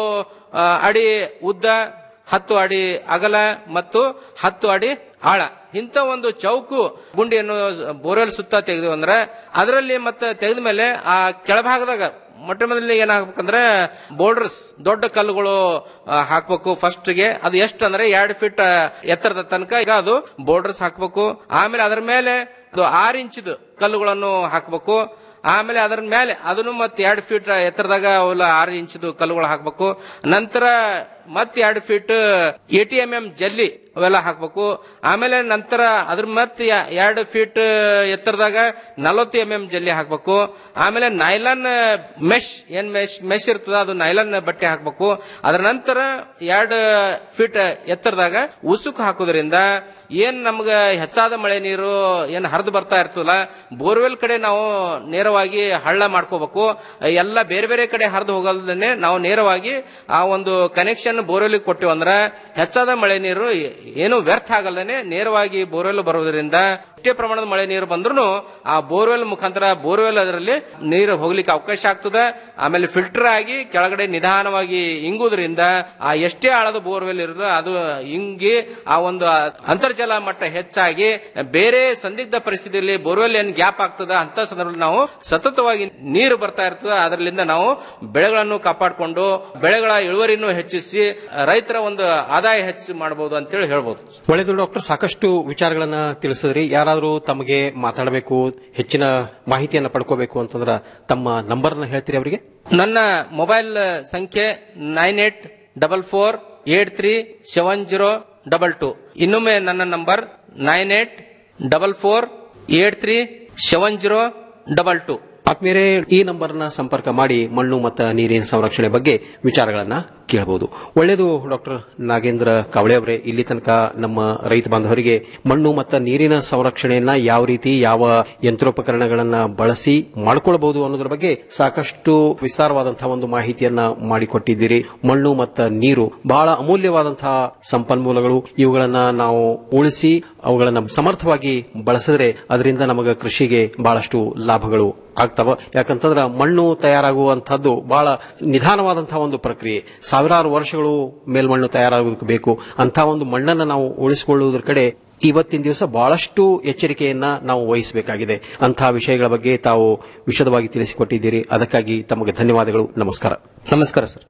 ಆ, ಅಡಿ ಉದ್ದ ಹತ್ತು ಅಡಿ ಅಗಲ ಮತ್ತು ಹತ್ತು ಅಡಿ ಆಳ ಇಂಥ ಒಂದು ಚೌಕು ಗುಂಡಿಯನ್ನು ಬೋರ್ವೆಲ್ ಸುತ್ತ ತೆಗೆದು ಅಂದ್ರೆ ಅದರಲ್ಲಿ ಮತ್ತೆ ತೆಗೆದ ಮೇಲೆ ಆ ಕೆಳಭಾಗದಾಗ ಮೊಟ್ಟ ಮೊದಲನೇ ಏನಾಗ್ಬೇಕಂದ್ರೆ ಬೋರ್ಡರ್ಸ್ ದೊಡ್ಡ ಕಲ್ಲುಗಳು ಆ, ಹಾಕ್ಬೇಕು ಫಸ್ಟ್ ಗೆ ಅದು ಎಷ್ಟು ಅಂದ್ರೆ ಎರಡು ಫೀಟ್ ಎತ್ತರದ ತನಕ ಈಗ ಅದು ಬೋರ್ಡರ್ಸ್ ಹಾಕ್ಬೇಕು ಆಮೇಲೆ ಅದರ ಮೇಲೆ ಅದು ಆರು ಇಂಚಿದ ಕಲ್ಲುಗಳನ್ನು ಹಾಕ್ಬೇಕು ಆಮೇಲೆ ಅದರ ಮೇಲೆ ಅದನ್ನು ಮತ್ತೆ ಎರಡು ಫೀಟ್ ಎತ್ತರದಾಗ ಅವೆಲ್ಲ ಆರು ಇಂಚದು ಕಲ್ಲುಗಳು ಹಾಕ್ಬೇಕು ನಂತರ ಮತ್ತೆ ಎರಡು feet A T M M ಜಲ್ಲಿ ಅವೆಲ್ಲ ಹಾಕ್ಬೇಕು ಆಮೇಲೆ ನಂತರ ಅದ್ರ ಮತ್ತೆ ಯ- ಎರಡು ಫೀಟ್ ಎತ್ತರದಾಗ ನಲವತ್ತು ಎಂ ಎಂ ಜಲ್ಲಿ ಹಾಕ್ಬೇಕು ಆಮೇಲೆ ನೈಲಾನ್ ಮೆಶ್ ಏನ್ ಮೆಶ್ ಮೆಶ್ ಇರ್ತದ ಅದು ನೈಲಾನ್ ಬಟ್ಟೆ ಹಾಕ್ಬೇಕು ಅದರ ನಂತರ ಎರಡು ಫೀಟ್ ಎತ್ತರದಾಗ ಉಸುಕು ಹಾಕೋದ್ರಿಂದ ಏನ್ ನಮ್ಗ ಹೆಚ್ಚಾದ ಮಳೆ ನೀರು ಏನ್ ಹರಿದು ಬರ್ತಾ ಇರ್ತದಲ್ಲ ಬೋರ್ವೆಲ್ ಕಡೆ ನಾವು ನೇರವಾಗಿ ಹಳ್ಳ ಮಾಡ್ಕೋಬೇಕು ಎಲ್ಲ ಬೇರೆ ಬೇರೆ ಕಡೆ ಹರಿದು ಹೋಗಲ್ದೇನೆ ನಾವು ನೇರವಾಗಿ ಆ ಒಂದು ಕನೆಕ್ಷನ್ ಬೋರ್ವೆಲ್ ಕೊಟ್ಟಿವಿ ಅಂದ್ರೆ ಹೆಚ್ಚಾದ ಮಳೆ ನೀರು ಏನು ವ್ಯರ್ಥ ಆಗಲ್ದೇನೆ ನೇರವಾಗಿ ಬೋರ್ವೆಲ್ ಬರೋದ್ರಿಂದ ಇಷ್ಟೇ ಪ್ರಮಾಣದ ಮಳೆ ನೀರು ಬಂದ್ರು ಆ ಬೋರ್ವೆಲ್ ಮುಖಾಂತರ ಬೋರ್ವೆಲ್ ಅದರಲ್ಲಿ ನೀರು ಹೋಗ್ಲಿಕ್ಕೆ ಅವಕಾಶ ಆಗ್ತದೆ ಆಮೇಲೆ ಫಿಲ್ಟರ್ ಆಗಿ ಕೆಳಗಡೆ ನಿಧಾನವಾಗಿ ಇಂಗುವುದರಿಂದ ಆ ಎಷ್ಟೇ ಆಳದ ಬೋರ್ವೆಲ್ ಇರೋದು ಅದು ಇಂಗಿ ಆ ಒಂದು ಅಂತರ್ಜಲ ಮಟ್ಟ ಹೆಚ್ಚಾಗಿ ಬೇರೆ ಸಂದಿಗ್ಧ ಪರಿಸ್ಥಿತಿಯಲ್ಲಿ ಬೋರ್ವೆಲ್ ಏನ್ ಗ್ಯಾಪ್ ಆಗ್ತದ ಅಂತ ಸಂದರ್ಭದಲ್ಲಿ ನಾವು ಸತತವಾಗಿ ನೀರು ಬರ್ತಾ ಇರ್ತದೆ ಅದರಿಂದ ನಾವು ಬೆಳೆಗಳನ್ನು ಕಾಪಾಡಿಕೊಂಡು ಬೆಳೆಗಳ ಇಳುವರಿಯನ್ನು ಹೆಚ್ಚಿಸಿ ರೈತರ ಒಂದು ಆದಾಯ ಹೆಚ್ಚು ಮಾಡಬಹುದು ಅಂತೇಳಿ ಹೇಳ್ಬೋದು ಒಳ್ಳೆಯದು ಡಾಕ್ಟರ್ ಸಾಕಷ್ಟು ವಿಚಾರಗಳನ್ನ ತಿಳಿಸಿದ್ರಿ ಯಾರಾದರೂ ತಮಗೆ ಮಾತಾಡಬೇಕು ಹೆಚ್ಚಿನ ಮಾಹಿತಿಯನ್ನ ಪಡ್ಕೋಬೇಕು ಅಂತಂದ್ರ ತಮ್ಮ ನಂಬರ್ನ ಹೇಳ್ತೀರಿ ಅವರಿಗೆ ನನ್ನ ಮೊಬೈಲ್ ಸಂಖ್ಯೆ nine eight double four eight three seven zero double two ಇನ್ನೊಮ್ಮೆ ನನ್ನ number nine eight double four eight three seven zero double two ಆತ್ಮೀಯರೇ ಈ ನಂಬರ್ನ ಸಂಪರ್ಕ ಮಾಡಿ ಮಣ್ಣು ಮತ್ತು ನೀರಿನ ಸಂರಕ್ಷಣೆ ಬಗ್ಗೆ ವಿಚಾರಗಳನ್ನ ಕೇಳಬಹುದು ಒಳ್ಳೆಯದು ಡಾಕ್ಟರ್ ನಾಗೇಂದ್ರ ಕಾವಳೆ ಅವರೇ ಇಲ್ಲಿ ತನಕ ನಮ್ಮ ರೈತ ಬಾಂಧವರಿಗೆ ಮಣ್ಣು ಮತ್ತು ನೀರಿನ ಸಂರಕ್ಷಣೆಯನ್ನ ಯಾವ ರೀತಿ ಯಾವ ಯಂತ್ರೋಪಕರಣಗಳನ್ನ ಬಳಸಿ ಮಾಡಿಕೊಳ್ಬಹುದು ಅನ್ನೋದ್ರ ಬಗ್ಗೆ ಸಾಕಷ್ಟು ವಿಸ್ತಾರವಾದಂತಹ ಒಂದು ಮಾಹಿತಿಯನ್ನ ಮಾಡಿಕೊಟ್ಟಿದ್ದೀರಿ ಮಣ್ಣು ಮತ್ತು ನೀರು ಬಹಳ ಅಮೂಲ್ಯವಾದಂತಹ ಸಂಪನ್ಮೂಲಗಳು ಇವುಗಳನ್ನ ನಾವು ಉಳಿಸಿ ಅವುಗಳನ್ನ ಸಮರ್ಥವಾಗಿ ಬಳಸಿದ್ರೆ ಅದರಿಂದ ನಮಗೆ ಕೃಷಿಗೆ ಬಹಳಷ್ಟು ಲಾಭಗಳು ಆಗ್ತಾವ ಯಾಕಂತಂದ್ರ ಮಣ್ಣು ತಯಾರಾಗುವಂತಹದ್ದು ಬಹಳ ನಿಧಾನವಾದಂತಹ ಒಂದು ಪ್ರಕ್ರಿಯೆ ಸಾವಿರಾರು ವರ್ಷಗಳು ಮೇಲ್ಮಣ್ಣು ತಯಾರಾಗೋದಕ್ಕೆ ಬೇಕು ಅಂತ ಒಂದು ಮಣ್ಣನ್ನು ನಾವು ಉಳಿಸಿಕೊಳ್ಳುವುದರ ಕಡೆ ಇವತ್ತಿನ ದಿವಸ ಬಹಳಷ್ಟು ಎಚ್ಚರಿಕೆಯನ್ನ ನಾವು ವಹಿಸಬೇಕಾಗಿದೆ ಅಂತಹ ವಿಷಯಗಳ ಬಗ್ಗೆ ತಾವು ವಿಶದವಾಗಿ ತಿಳಿಸಿಕೊಟ್ಟಿದ್ದೀರಿ ಅದಕ್ಕಾಗಿ ತಮಗೆ ಧನ್ಯವಾದಗಳು ನಮಸ್ಕಾರ ನಮಸ್ಕಾರ ಸರ್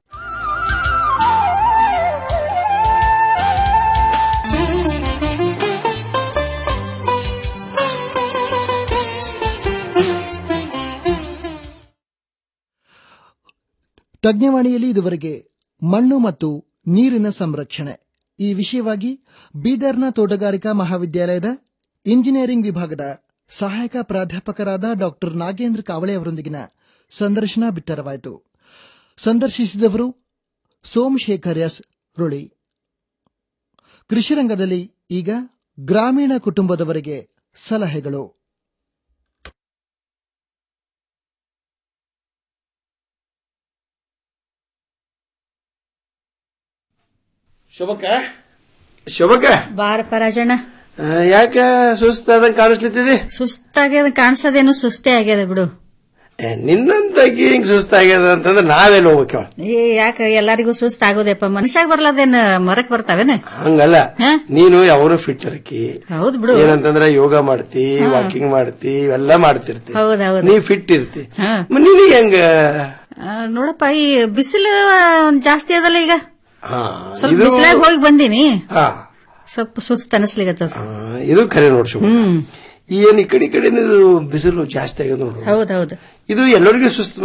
ತಜ್ಞವಾಣಿಯಲ್ಲಿ ಇದುವರೆಗೆ ಮಣ್ಣು ಮತ್ತು ನೀರಿನ ಸಂರಕ್ಷಣೆ ಈ ವಿಷಯವಾಗಿ ಬೀದರ್ನ ತೋಟಗಾರಿಕಾ ಮಹಾವಿದ್ಯಾಲಯದ ಇಂಜಿನಿಯರಿಂಗ್ ವಿಭಾಗದ ಸಹಾಯಕ ಪ್ರಾಧ್ಯಾಪಕರಾದ ಡಾಕ್ಟರ್ ನಾಗೇಂದ್ರ ಕಾವಳೆ ಅವರೊಂದಿಗಿನ ಸಂದರ್ಶನ ಬಿತ್ತರವಾಯಿತು ಸಂದರ್ಶಿಸಿದವರು ಸೋಮಶೇಖರ್ ಎಸ್ ರುಳಿ ಕೃಷಿ ರಂಗದಲ್ಲಿ ಈಗ ಗ್ರಾಮೀಣ ಕುಟುಂಬದವರಿಗೆ ಸಲಹೆಗಳು ಶೋಭಕ್ಕ ಶೋಭಕ್ಕ ಬಾರಪ್ಪ ರಾಜಣ್ಣ ಆ, ಯಾಕ ಸುಸ್ತಾದಂಗ ಕಾಣಿಸ್ಲಿತ್ತಿದಿ ಸುಸ್ತಾಗ್ಯದ ಕಾಣಿಸೋದೇನು ಸುಸ್ತೇ ಆಗ್ಯದ ಬಿಡು ಏ, ನಿನ್ನಂತಕಿ ಹಿಂಗ್ ಸುಸ್ತಾಗ್ಯದ ಅಂತಂದ್ರೆ ನಾವೆಲ್ಲ ಹೋಗ್ಬೇಕ ಏ ಯಾಕ ಎಲ್ಲರಿಗೂ ಸುಸ್ತ ಆಗೋದಪ್ಪ ಮನುಷ್ಯಾಗ ಬರ್ಲಾದೇನ್ ಮರಕ್ ಬರ್ತಾವೇನ ಹಂಗಲ್ಲ ನೀನು ಯಾವನು ಫಿಟ್ ಇರಕಿ ಹೌದ್ ಬಿಡು ಏನಂತಂದ್ರೆ ಯೋಗ ಮಾಡ್ತಿ ವಾಕಿಂಗ್ ಮಾಡ್ತಿ ಇವೆಲ್ಲ ಮಾಡ್ತಿರ್ತಿ ಹೌದ್ ಹೌದ್ ನೀ ಫಿಟ್ ಇರ್ತಿ ಹಾ. ಮ- ನಿನಗೆ ಹೆಂಗ ಆ, ನೋಡಪ್ಪ ಈ ಬಿಸಿಲು ಜಾಸ್ತಿ ಅದಲ್ಲ ಈಗ ಹಾ, ಸ್ವಲ್ಪ ಇದು ಬಿಸಿಲಾಗ ಹೋಗಿ ಬಂದೀನಿ ಹಾ, ಸ್ವಲ್ಪ ಸುಸ್ತ ಅನಸ್ಲಿಗತ್ತದ ಆ, ಇದು ಖರೆ ನೋಡ್ ಶೋಭಕ್ಕ ಏನ್ ಈ ಕಡೆ ಈ ಕಡೆ ಬಿಸಿಲು ಜಾಸ್ತಿ ಆಗ್ಯದ ನೋಡು ಹೌದ್ ಹೌದ್ ಇದು ಎಲ್ಲರಿಗೂ ಸುಸ್ತು ಮಾಡ್ತ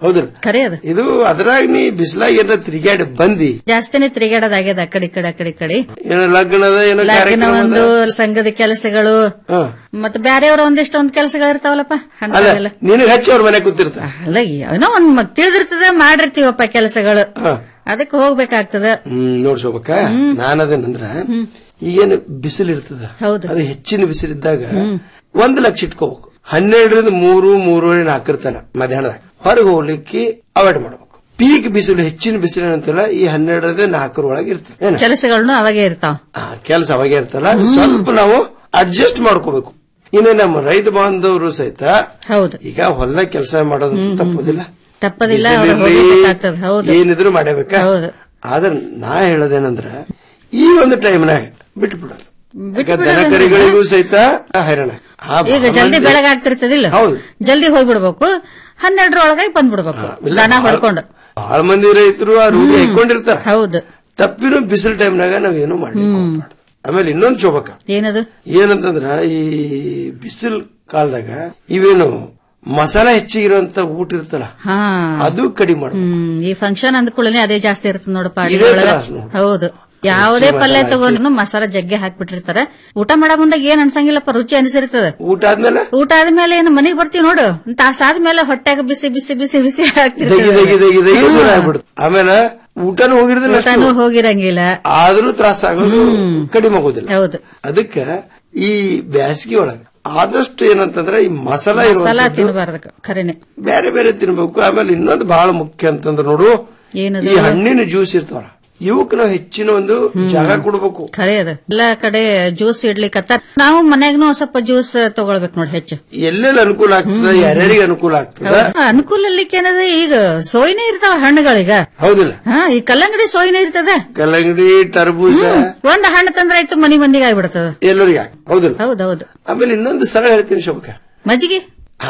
ಹೌದಿಲ್ಲ ಖರೆ ಅದು ಇದು ಅದ್ರಾಗ ನೀ ಬಿಸಿಲಾಗ ಏನಾರ ತಿರುಗಾಡಿ ಬಂದಿ ಜಾಸ್ತಿನೇ ತಿರುಗಾಡೋದಾಗ್ಯದ ಆ ಕಡೆ ಈ ಕಡೆ ಆ ಕಡೆ ಈ ಕಡೆ ಏನೋ ಲಗ್ನದ ಏನೋ ಲಗ್ನ ಕಾರ್ಯಕ್ರಮ ಒಂದು ಸಂಘದ ಕೆಲಸಗಳು ಮತ್ತೆ ಬ್ಯಾರೆಯವ್ರ ಒಂದಿಷ್ಟು ಒಂದ್ ಕೆಲಸಗಳು ಇರ್ತಾವಲ್ಲಪ್ಪ ಅಲ್ಲ ಅಂತವೆಲ್ಲ ನಿನಗ್ ಹಚ್ಚಿ ಅವ್ರ ಮನೆ ಕೂತಿರ್ತ ಅಲ್ಲ ಏನೋ ಒಂದ್ ಮ- ತಿಳಿದಿರ್ತದ ಮಾಡಿರ್ತೀವಪ್ಪ ಕೆಲಸಗಳು ಅದಕ್ಕೆ ಹೋಗ್ಬೇಕಾಗ್ತದ ಹ್ಮ್ ನೋಡ್ಸೋಬೇಕ ನಾನದೇನಂದ್ರ ಈಗೇನು ಬಿಸಿಲು ಇರ್ತದ ಹೌದು. ಅದು ಹೆಚ್ಚಿನ ಬಿಸಿಲಿದ್ದಾಗ ಒಂದ್ ಲಕ್ಷ ಇಟ್ಕೋಬೇಕು ಹನ್ನೆರಡರಿಂದ ಮೂರು ಮೂರುವರೆ ನಾಲ್ಕರ ತನ ಮಧ್ಯಾಹ್ನದಾಗ ಹೊರಗೆ ಹೋಗ್ಲಿಕ್ಕೆ ಅವಾಯ್ಡ್ ಮಾಡ್ಬೇಕು ಪೀಕ್ ಬಿಸಿಲು ಹೆಚ್ಚಿನ ಬಿಸಿಲು ಏನಂತಲ್ಲ ಈ ಹನ್ನೆರಡರಿಂದ ನಾಲ್ಕರ ಒಳಗೆ ಇರ್ತದೆ ಏನ ಕೆಲಸಗಳನ್ನು ಅವಾಗೆ ಇರ್ತಾವ ಕೆಲಸ ಅವಾಗೆ ಇರ್ತಲ್ಲ ಸ್ವಲ್ಪ ನಾವು ಅಡ್ಜಸ್ಟ್ ಮಾಡ್ಕೋಬೇಕು ಇನ್ನು ನಮ್ಮ ರೈತ ಬಾಂಧವರು ಸಹಿತ ಹೌದು ಈಗ ಹೊಲದಾಗ ಕೆಲಸ ಮಾಡೋದು ತಪ್ಪೋದಿಲ್ಲ ತಪ್ಪದಿಲ್ಲ ಬಿಸಿಲಿರ್ಲಿ, ಅವ್ರು ಹೋಗ್ಬೇಕಾಗ್ತದ ಹೌದು ಏನಿದ್ರು ಮಾಡಬೇಕ ಹೌದು. ಆದ್ರೆ ನಾ ಹೇಳೋದೇನಂದ್ರ ಈ ಒಂದು ಟೈಮ್ನಾಗ ಬಿಟ್ಟು ಬಿಡೋದು ಬಿಟ್ಟು ದನ ಕರಿಗಳಿಗೂ ಸಹಿತ ಹೈರಾಣ ಆ ಈಗ ಬಹಳ ಜಲ್ದಿ ಮಂದಿ- ಬೆಳಗಾಗ್ತಿರ್ತದಿಲ್ಲ ಹೌದು. ಜಲ್ದಿ ಹೋಗ್ಬಿಡ್ಬೇಕು ಹನ್ನೆರಡರೊಳಗಾಗಿ ಬಂದ್ಬಿಡ್ಬೇಕು ಇಲ್ಲ, ದನ ಬಹಳ- ಹೊಡ್ಕೊಂಡು ಬಹಳ ಮಂದಿ ರೈತರು ಆ ರೂಢಿ ಹಾಕೊಂಡಿರ್ತಾರ ಹೌದು ತಪ್ಪಿನ ಬಿಸಿಲು ಟೈಮ್ನಾಗ ನಾವೇನು ಮಾಡ್ಲಿಕ್ಕೆ ಹೋಗ್ಬಾರ್ದು ಆಮೇಲೆ ಇನ್ನೊಂದು ಶೋಭಕ ಏನದು ಏನಂತಂದ್ರ ಈ ಬಿಸಿಲು ಕಾಲದಾಗ ಇವೇನು ಮಸಾಲ ಹೆಚ್ಚಿಗಿರುವಂತ ಊಟ ಇರ್ತಲ್ಲ ಹಾ ಅದು ಕಡಿಮೆ ಮಾಡ ಹ್ಮ್ ಈ ಫಂಕ್ಷನ್ ಅಂದ್ಕೊಳ್ಳೆ ಅದೇ ಜಾಸ್ತಿ ಇರ್ತದ ನೋಡಪ್ಪ ಇದೇ ಅಡಿಗೆ ಒಳಗ ತ್ರಾಸ್ ನೋಡು. ಹೌದು ಯಾವುದೇ ಹೆಚ್ಚು ಪಲ್ಯ ಮಸಾಲ ತಗೊಂಡ್ರು ಮಸಾಲ ಜಗ್ಗೆ ಹಾಕ್ಬಿಟ್ಟಿರ್ತಾರ ಊಟ ಮಾಡೋ ಮುಂದಾಗ ಏನ್ ಅನ್ಸಂಗಿಲ್ಲಪ್ಪ ರುಚಿ ಅನಿಸಿರ್ತದ ಊಟ ಆದ್ಮೇಲೆ ಊಟ ಆದ್ಮೇಲೆ ಏನು ಮನೆಗ್ ಬರ್ತೀವಿ ನೋಡು ತಾಸಾದ್ಮೇಲೆ ಹೊಟ್ಯಾಗ ಬಿಸಿ ಬಿಸಿ ಬಿಸಿ ಬಿಸಿ ದಗಿ ಆಗ್ತಿರ್ತದೆ ದಗಿ ದಗಿ ದಗಿ ಶುರು ಆಗ್ಬಿಡುತ್ತೆ ಆಮೇಲೆ ಊಟನೂ ಹೋಗಿರೋದಿಲ್ಲ ಅಷ್ಟು. ಊಟನೂ ಹೋಗಿರಂಗಿಲ್ಲ ಆದ್ರೂ ತ್ರಾಸ ಆಗೋದು ಕಡಿಮೆ ಆಗೋದಿಲ್ಲ ಹೌದು ಅದಕ್ಕೆ ಈ ಬ್ಯಾಸಗಿ ಒಳಗ ಆದಷ್ಟು ಏನಂತಂದ್ರೆ ಈ ಮಸಾಲ ಮಸಾಲ ಇರುವಂತದ್ದು ತಿನ್ನಬಾರ್ದು ಖರೇನೆ ಬೇರೆ ಬೇರೆ ತಿನ್ಬೇಕು ಆಮೇಲೆ ಇನ್ನೊಂದು ಬಹಳ ಮುಖ್ಯ ಅಂತಂದ್ರೆ ನೋಡು ಏನದು ಈ ಹಣ್ಣಿನ ಜ್ಯೂಸ್ ಇರ್ತಾವಲ್ಲ ಇವಕ್ಕೆ ನಾವು ಹೆಚ್ಚಿನ ಒಂದು ಜಾಗ ಕೊಡ್ಬೇಕು ಖರೆ ಅದ ಎಲ್ಲಾ ಕಡೆ ಜ್ಯೂಸ್ ಇಡ್ಲಿಕ್ಕತ್ತ ನಾವು ಮನ್ಯಾಗನು ಒಂದ್ ಸ್ವಲ್ಪ ಜ್ಯೂಸ್ ತಗೊಳ್ಬೇಕು ನೋಡಿ ಹೆಚ್ಚು ಎಲ್ಲೆಲ್ಲಿ ಅನುಕೂಲ ಆಗ್ತದ ಯಾರ್ಯಾರಿಗೆ ಅನುಕೂಲ ಆಗ್ತದ ಅನುಕೂಲ ಅಲ್ಲಿಕ್ಕೆ ಏನದ ಈಗ ಸೋಯಿನೇ ಇರ್ತಾವ ಹಣ್ಣುಗಳೀಗ ಹೌದಿಲ್ಲ ಹಾ ಈ ಕಲ್ಲಂಗಡಿ ಸೋಯಿನೇ ಇರ್ತದ ಕಲ್ಲಂಗಡಿ ಟರ್ಬೂಜ ಒಂದ್ ಹಣ್ಣು ತಂದ್ರೆ ಆಯ್ತು ಮನಿ ಮಂದಿಗೆ ಆಗ್ಬಿಡ್ತದ ಎಲ್ಲರಿಗೆ ಹೌದಿಲ್ಲ ಹೌದೌದು ಆಮೇಲೆ ಇನ್ನೊಂದು ಸಲ ಹೇಳ್ತೀನಿ ಶೋಭಕ ಮಜ್ಜಿಗೆ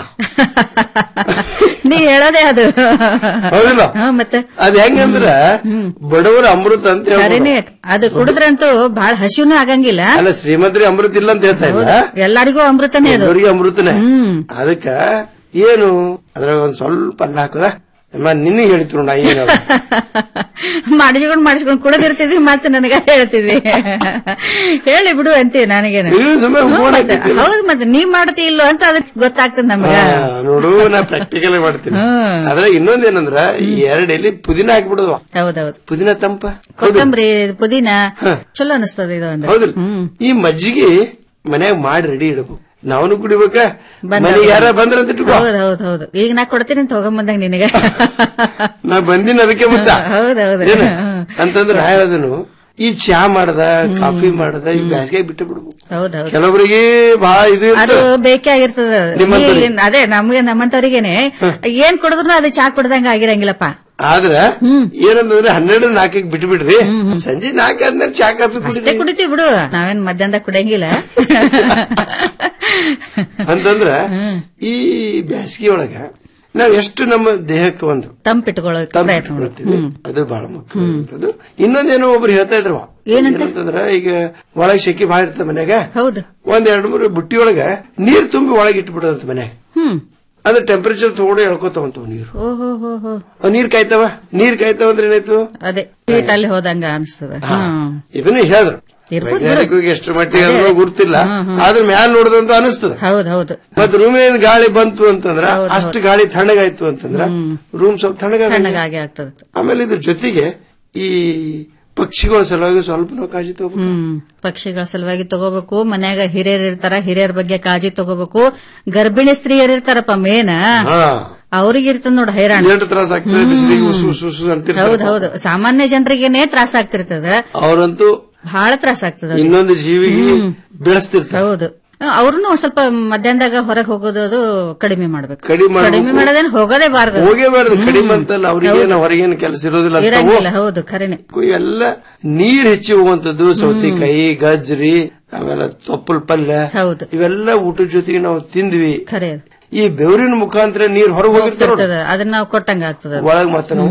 ನೀ ಹೇಳೋದೇ ಅದು ಹೌದಿಲ್ಲ ಹಾ, ಮತ್ತೆ ಅದ್ ಹೆಂಗಂದ್ರ ಬಡವರ ಅಮೃತ ಅಂತ ಹೇಳ್ಬೋದು. ಖರೇನೆ ಅದು ಕುಡಿದ್ರಂತೂ ಬಹಳ ಹಸಿವೂ ಆಗಂಗಿಲ್ಲ ಅಲ್ಲ ಶ್ರೀಮಂತರಿ ಅಮೃತ ಇಲ್ಲ ಅಂತ ಹೇಳ್ತಾ ಇಲ್ಲ ಎಲ್ಲರಿಗೂ ಅಮೃತನೇ ಅದು ಎಲ್ಲರಿಗೆ ಅಮೃತನೇ ಅದಕ್ಕ ಏನು ಅದ್ರಾಗ ಒಂದ್ ಸ್ವಲ್ಪ ಅನ್ನ ಹಾಕದ ಅಮ್ಮ ನಿನ್ನೆ ಹೇಳಿದ್ರು ನಾ ಏನು ಮಾಡಿಸ್ಕೊಂಡ್ ಮಾಡಿಸ್ಕೊಂಡ್ ಕುಡಿದಿರ್ತಿದ್ವಿ ಮತ್ತೆ ನನಗ ಹೇಳ್ತಿದ್ವಿ ಹೇಳಿ ಬಿಡು ಅಂತೀವಿ ನನಗೇನು ನೀವು ಸುಮ್ನೆ ಹ್ಮ್, phone ಮತ್ತೆ. ಹಾಕ್ತಿದ್ದೀರಿ. ಹೌದು ಮತ್ತೆ ನೀವ್ ಮಾಡ್ತಿ ಇಲ್ಲೋ ಅಂತ ಅದಕ್ಕೆ ಗೊತ್ತಾಗ್ತದ ನಮಗ ಆ, ನೋಡು ನಾ ಪ್ರಾಕ್ಟಿಕಲ್ ಮಾಡ್ತೀನಿ ಹ್ಮ್. ಅದ್ರಾಗ ಇನ್ನೊಂದೇನಂದ್ರ ಈ ಎರಡ್ ಎಲ್ಲಿ ಪುದೀನ ಹಾಕ್ಬಿಡುದು ಹೌದೌದು ಪುದೀನ ತಂಪ ಕೊತ್ತಂಬರಿ ಪುದೀನ ಚಲೋ ಅನಿಸ್ತದ ಇದು ಅಂದ್ರೆ ಹೌದಿಲ್ಲ ಈ ಮಜ್ಜಿಗೆ ಮನ್ಯಾಗ ಮಾಡಿ ರೆಡಿ ಇಡಬೇಕು ನಾವನು ಕುಡಿಬೇಕ ಬಂದ- ಮನೆಗೆ ಯಾರ ಬಂದ್ರ ಅಂತ ಇಟ್ಕೋ ಹೌದ್ ಹೌದ್ ಹೌದು ಈಗ ನಾ ಕೊಡ್ತೀನಿ ಅಂತ ಹೋಗಂಬಂದಾಗ ನಿನಗ ನಾ ಬಂದಿನ ಅದಕ್ಕೆ ಮುದ್ದ ಹೌದೌದು ಏನ? ಅಂತಂದ್ರೆ ನಾ ಹೇಳದನು ಈ ಚಾ ಮಾಡದ ಕಾಫಿ ಮಾಡದ ಈ ಬ್ಯಾಸ್ಗೆ ಬಿಟ್ಟು ಬಿಡ್ಬೇಕು ಹೌದೌದು ಕೆಲವರಿಗೆ ಬಹಳ ಇದು ಅದು ಇರ್ತದೆ. ಬೇಕೇ ಆಗಿರ್ತದ ನಿಮ್ಮಂತವ್ರಿಗೆ? ಈ- ಅದೇ ನಮ್ಗೆ ನಮ್ಮಂತವ್ರಿಗೇನೆ ಏನ್ ಕುಡಿದ್ರು ಅದು ಚಾ ಕುಡ್ದಂಗ ಆಗಿರಂಗಿಲ್ಲಪ್ಪ ಆದ್ರ ಏನಂತಂದ್ರೆ ಹನ್ನೆರಡು ನಾಲ್ಕಕ್ಕೆ ಬಿಟ್ಟು ಬಿಡ್ರಿ ಸಂಜೆ ನಾಲ್ಕು ಆದ್ಮೇಲೆ ಚಾ ಕಾಫಿ ಅಷ್ಟೇ ಕುಡಿದ್ರಿ ಕುಡಿತೀವಿ ಬಿಡು ನಾವೇನ್ ಮಧ್ಯಾಹ್ನದಾಗ ಕುಡಿಯಂಗಿಲ್ಲ ಅಂತಂದ್ರ ಈ ಬ್ಯಾಸ್ಗೆ ಒಳಗ ನಾವ್ ಎಷ್ಟು ನಮ್ಮ ದೇಹಕ್ಕೆ ಒಂದು ತಂಪಿಟ್ಕೊಳ್ಳೋ ತಂಪು ಪ್ರಯತ್ನ ಮಾಡು. ಇಟ್ಕೊಳ್ತೀವಿ ಅದು ಬಹಳ ಮುಖ್ಯ ಇನ್ನೊಂದೇನೋ ಒಬ್ರು ಹೇಳ್ತಾ ಇದ್ರವ ಏನಂತಂದ್ರ ಈಗ ಒಳಗ್ ಶೆಕಿ ಬಾಳ ಇರ್ತದ ಮನ್ಯಾಗ ಹೌದು ಒಂದ್ ಎರಡ್ ಮೂರು ಬುಟ್ಟಿ ಒಳಗ ನೀರ್ ತುಂಬಿ ಒಳಗೆ ಇಟ್ಬಿಡೋದಂತ ಮನ್ಯಾಗ ಹ್ಮ್ ಅಂದ್ರೆ ಟೆಂಪರೇಚರ್ ತಗೊಂಡು ಎಳ್ಕೊತಾವಂತವ್ ನೀರು ಓಹೋ ಹೋ ಹೋ ಅವ್ ನೀರ್ ಕಾಯ್ತಾವ ನೀರ್ ಕಾಯ್ತಾವ ಅಂದ್ರೆ ಏನಾಯ್ತು ಅದೇ ಹೀಟ್ ಅಲ್ಲಿ ಹೋದಂಗ ಅನ್ಸ್ತದ ಹ್ಮ್ ಇದನ್ನ ಹೇಳಿದ್ರು ಇರ್ಬೋದು ಬಿಡು. ವೈಜ್ಞಾನಿಕವಾಗಿ ಎಷ್ಟು ಮಟ್ಟಿಗೆ ಅದೇ. ಅದನ್ನ ಗುರ್ತಿಲ್ಲ ಆದ್ರೆ ಮ್ಯಾಲ್ ನೋಡಿದಂತ ಅನಿಸ್ತದ ಹೌದ್ ಹೌದು ಮತ್ ರೂಮಿನ ಗಾಳಿ ಬಂತು ಅಂತಂದ್ರ ಅಷ್ಟು ಗಾಳಿ ತಣ್ಣಗಾಯ್ತು ಅಂತಂದ್ರ ರೂಮ್ ಸ್ವಲ್ಪ ತಣ್ಣಗ ತಣ್ಣಗಾಗಿ ಆಗ್ತದ ಆಮೇಲೆ ಇದ್ರ ಜೊತೆಗೆ ಈ ಪಕ್ಷಿಗಳ ಸಲುವಾಗಿ ಸ್ವಲ್ಪ ನಾವು ಕಾಳಜಿ ತಗೋಬೇಕು ಹ್ಮ್ ಪಕ್ಷಿಗಳ ಸಲುವಾಗಿ ತಗೋಬೇಕು ಮನ್ಯಾಗ ಹಿರಿಯರ್ ಇರ್ತಾರ ಹಿರಿಯರ ಬಗ್ಗೆ ಕಾಳಜಿ ತಗೋಬೇಕು ಗರ್ಭಿಣಿ ಸ್ತ್ರೀಯರ್ ಇರ್ತಾರಪ್ಪ ಮೇನ ಹಾ ಅವ್ರಿಗೆ ಇರ್ತದ ನೋಡ್ ಹೈರಾಣ ಎಷ್ಟು ತ್ರಾಸ ಆಗ್ತದೆ ಬಿಸಿಲಿಗೆ ಉಸು ಉಸು ಉಸು ಅಂತಿರ್ತಾರೆ ಹೌದ್ ಹೌದು ಸಾಮಾನ್ಯ ಜನರಿಗೇನೆ ತ್ರಾಸ ಆಗ್ತಿರ್ತದ ಅವ್ರಂತೂ ಬಹಳ ತ್ರಾಸ ಆಗ್ತದ ಇನ್ನೊಂದು ಜೀವಿಗೆ ಬೆಳೆಸ್ತಿರ್ತಾರೆ ಹೌದು ಅವ್ರನ್ನು ಸ್ವಲ್ಪ ಮಧ್ಯಾಹ್ನದಾಗ ಹೊರಗೆ ಹೋಗೋದು ಅದು ಕಡಿಮೆ ಮಾಡ್ಬೇಕು ಕಡಿಮೆ ಮಾಡ್ಬೇಕು. ಕಡಿಮೆ ಮಾಡೋದೇನ್ ಹೋಗೋದೇ ಬಾರದು ಹೋಗೇಬಾರ್ದು ಕಡಿಮೆ ಅಂತಲ್ಲ ಅವ್ರಿಗೇನು ಹೊರಗೇನು ಕೆಲಸ ಇರೋದಿಲ್ಲ ಅಂತ ಅವು ಇರಂಗಿಲ್ಲ ಹೌದು ಖರೇನೆ ಎಲ್ಲ ನೀರ್ ಹೆಚ್ಚಿ ಹೋಗುವಂತದ್ದು ಸೌತೆಕಾಯಿ ಗಜ್ರಿ ಆಮೇಲೆ ತೊಪ್ಪಲ್ ಪಲ್ಯ ಹೌದು ಇವೆಲ್ಲ ಊಟದ ಜೊತೆಗೆ ನಾವು ತಿಂದ್ವಿ ಖರೆ ಅದು. ಈ ಬೆವರಿನ ಮುಖಾಂತರ ನೀರ್ ಹೊರಗೆ ಹೋಗಿರ್ತಾರ ಹೋಗ್ತಿರ್ತದ ಅದನ್ನ ನಾವು ಕೊಟ್ಟಂಗ ಆಗ್ತದ ಅದು. ಒಳಗ್ ಮತ್ತೆ ನಾವು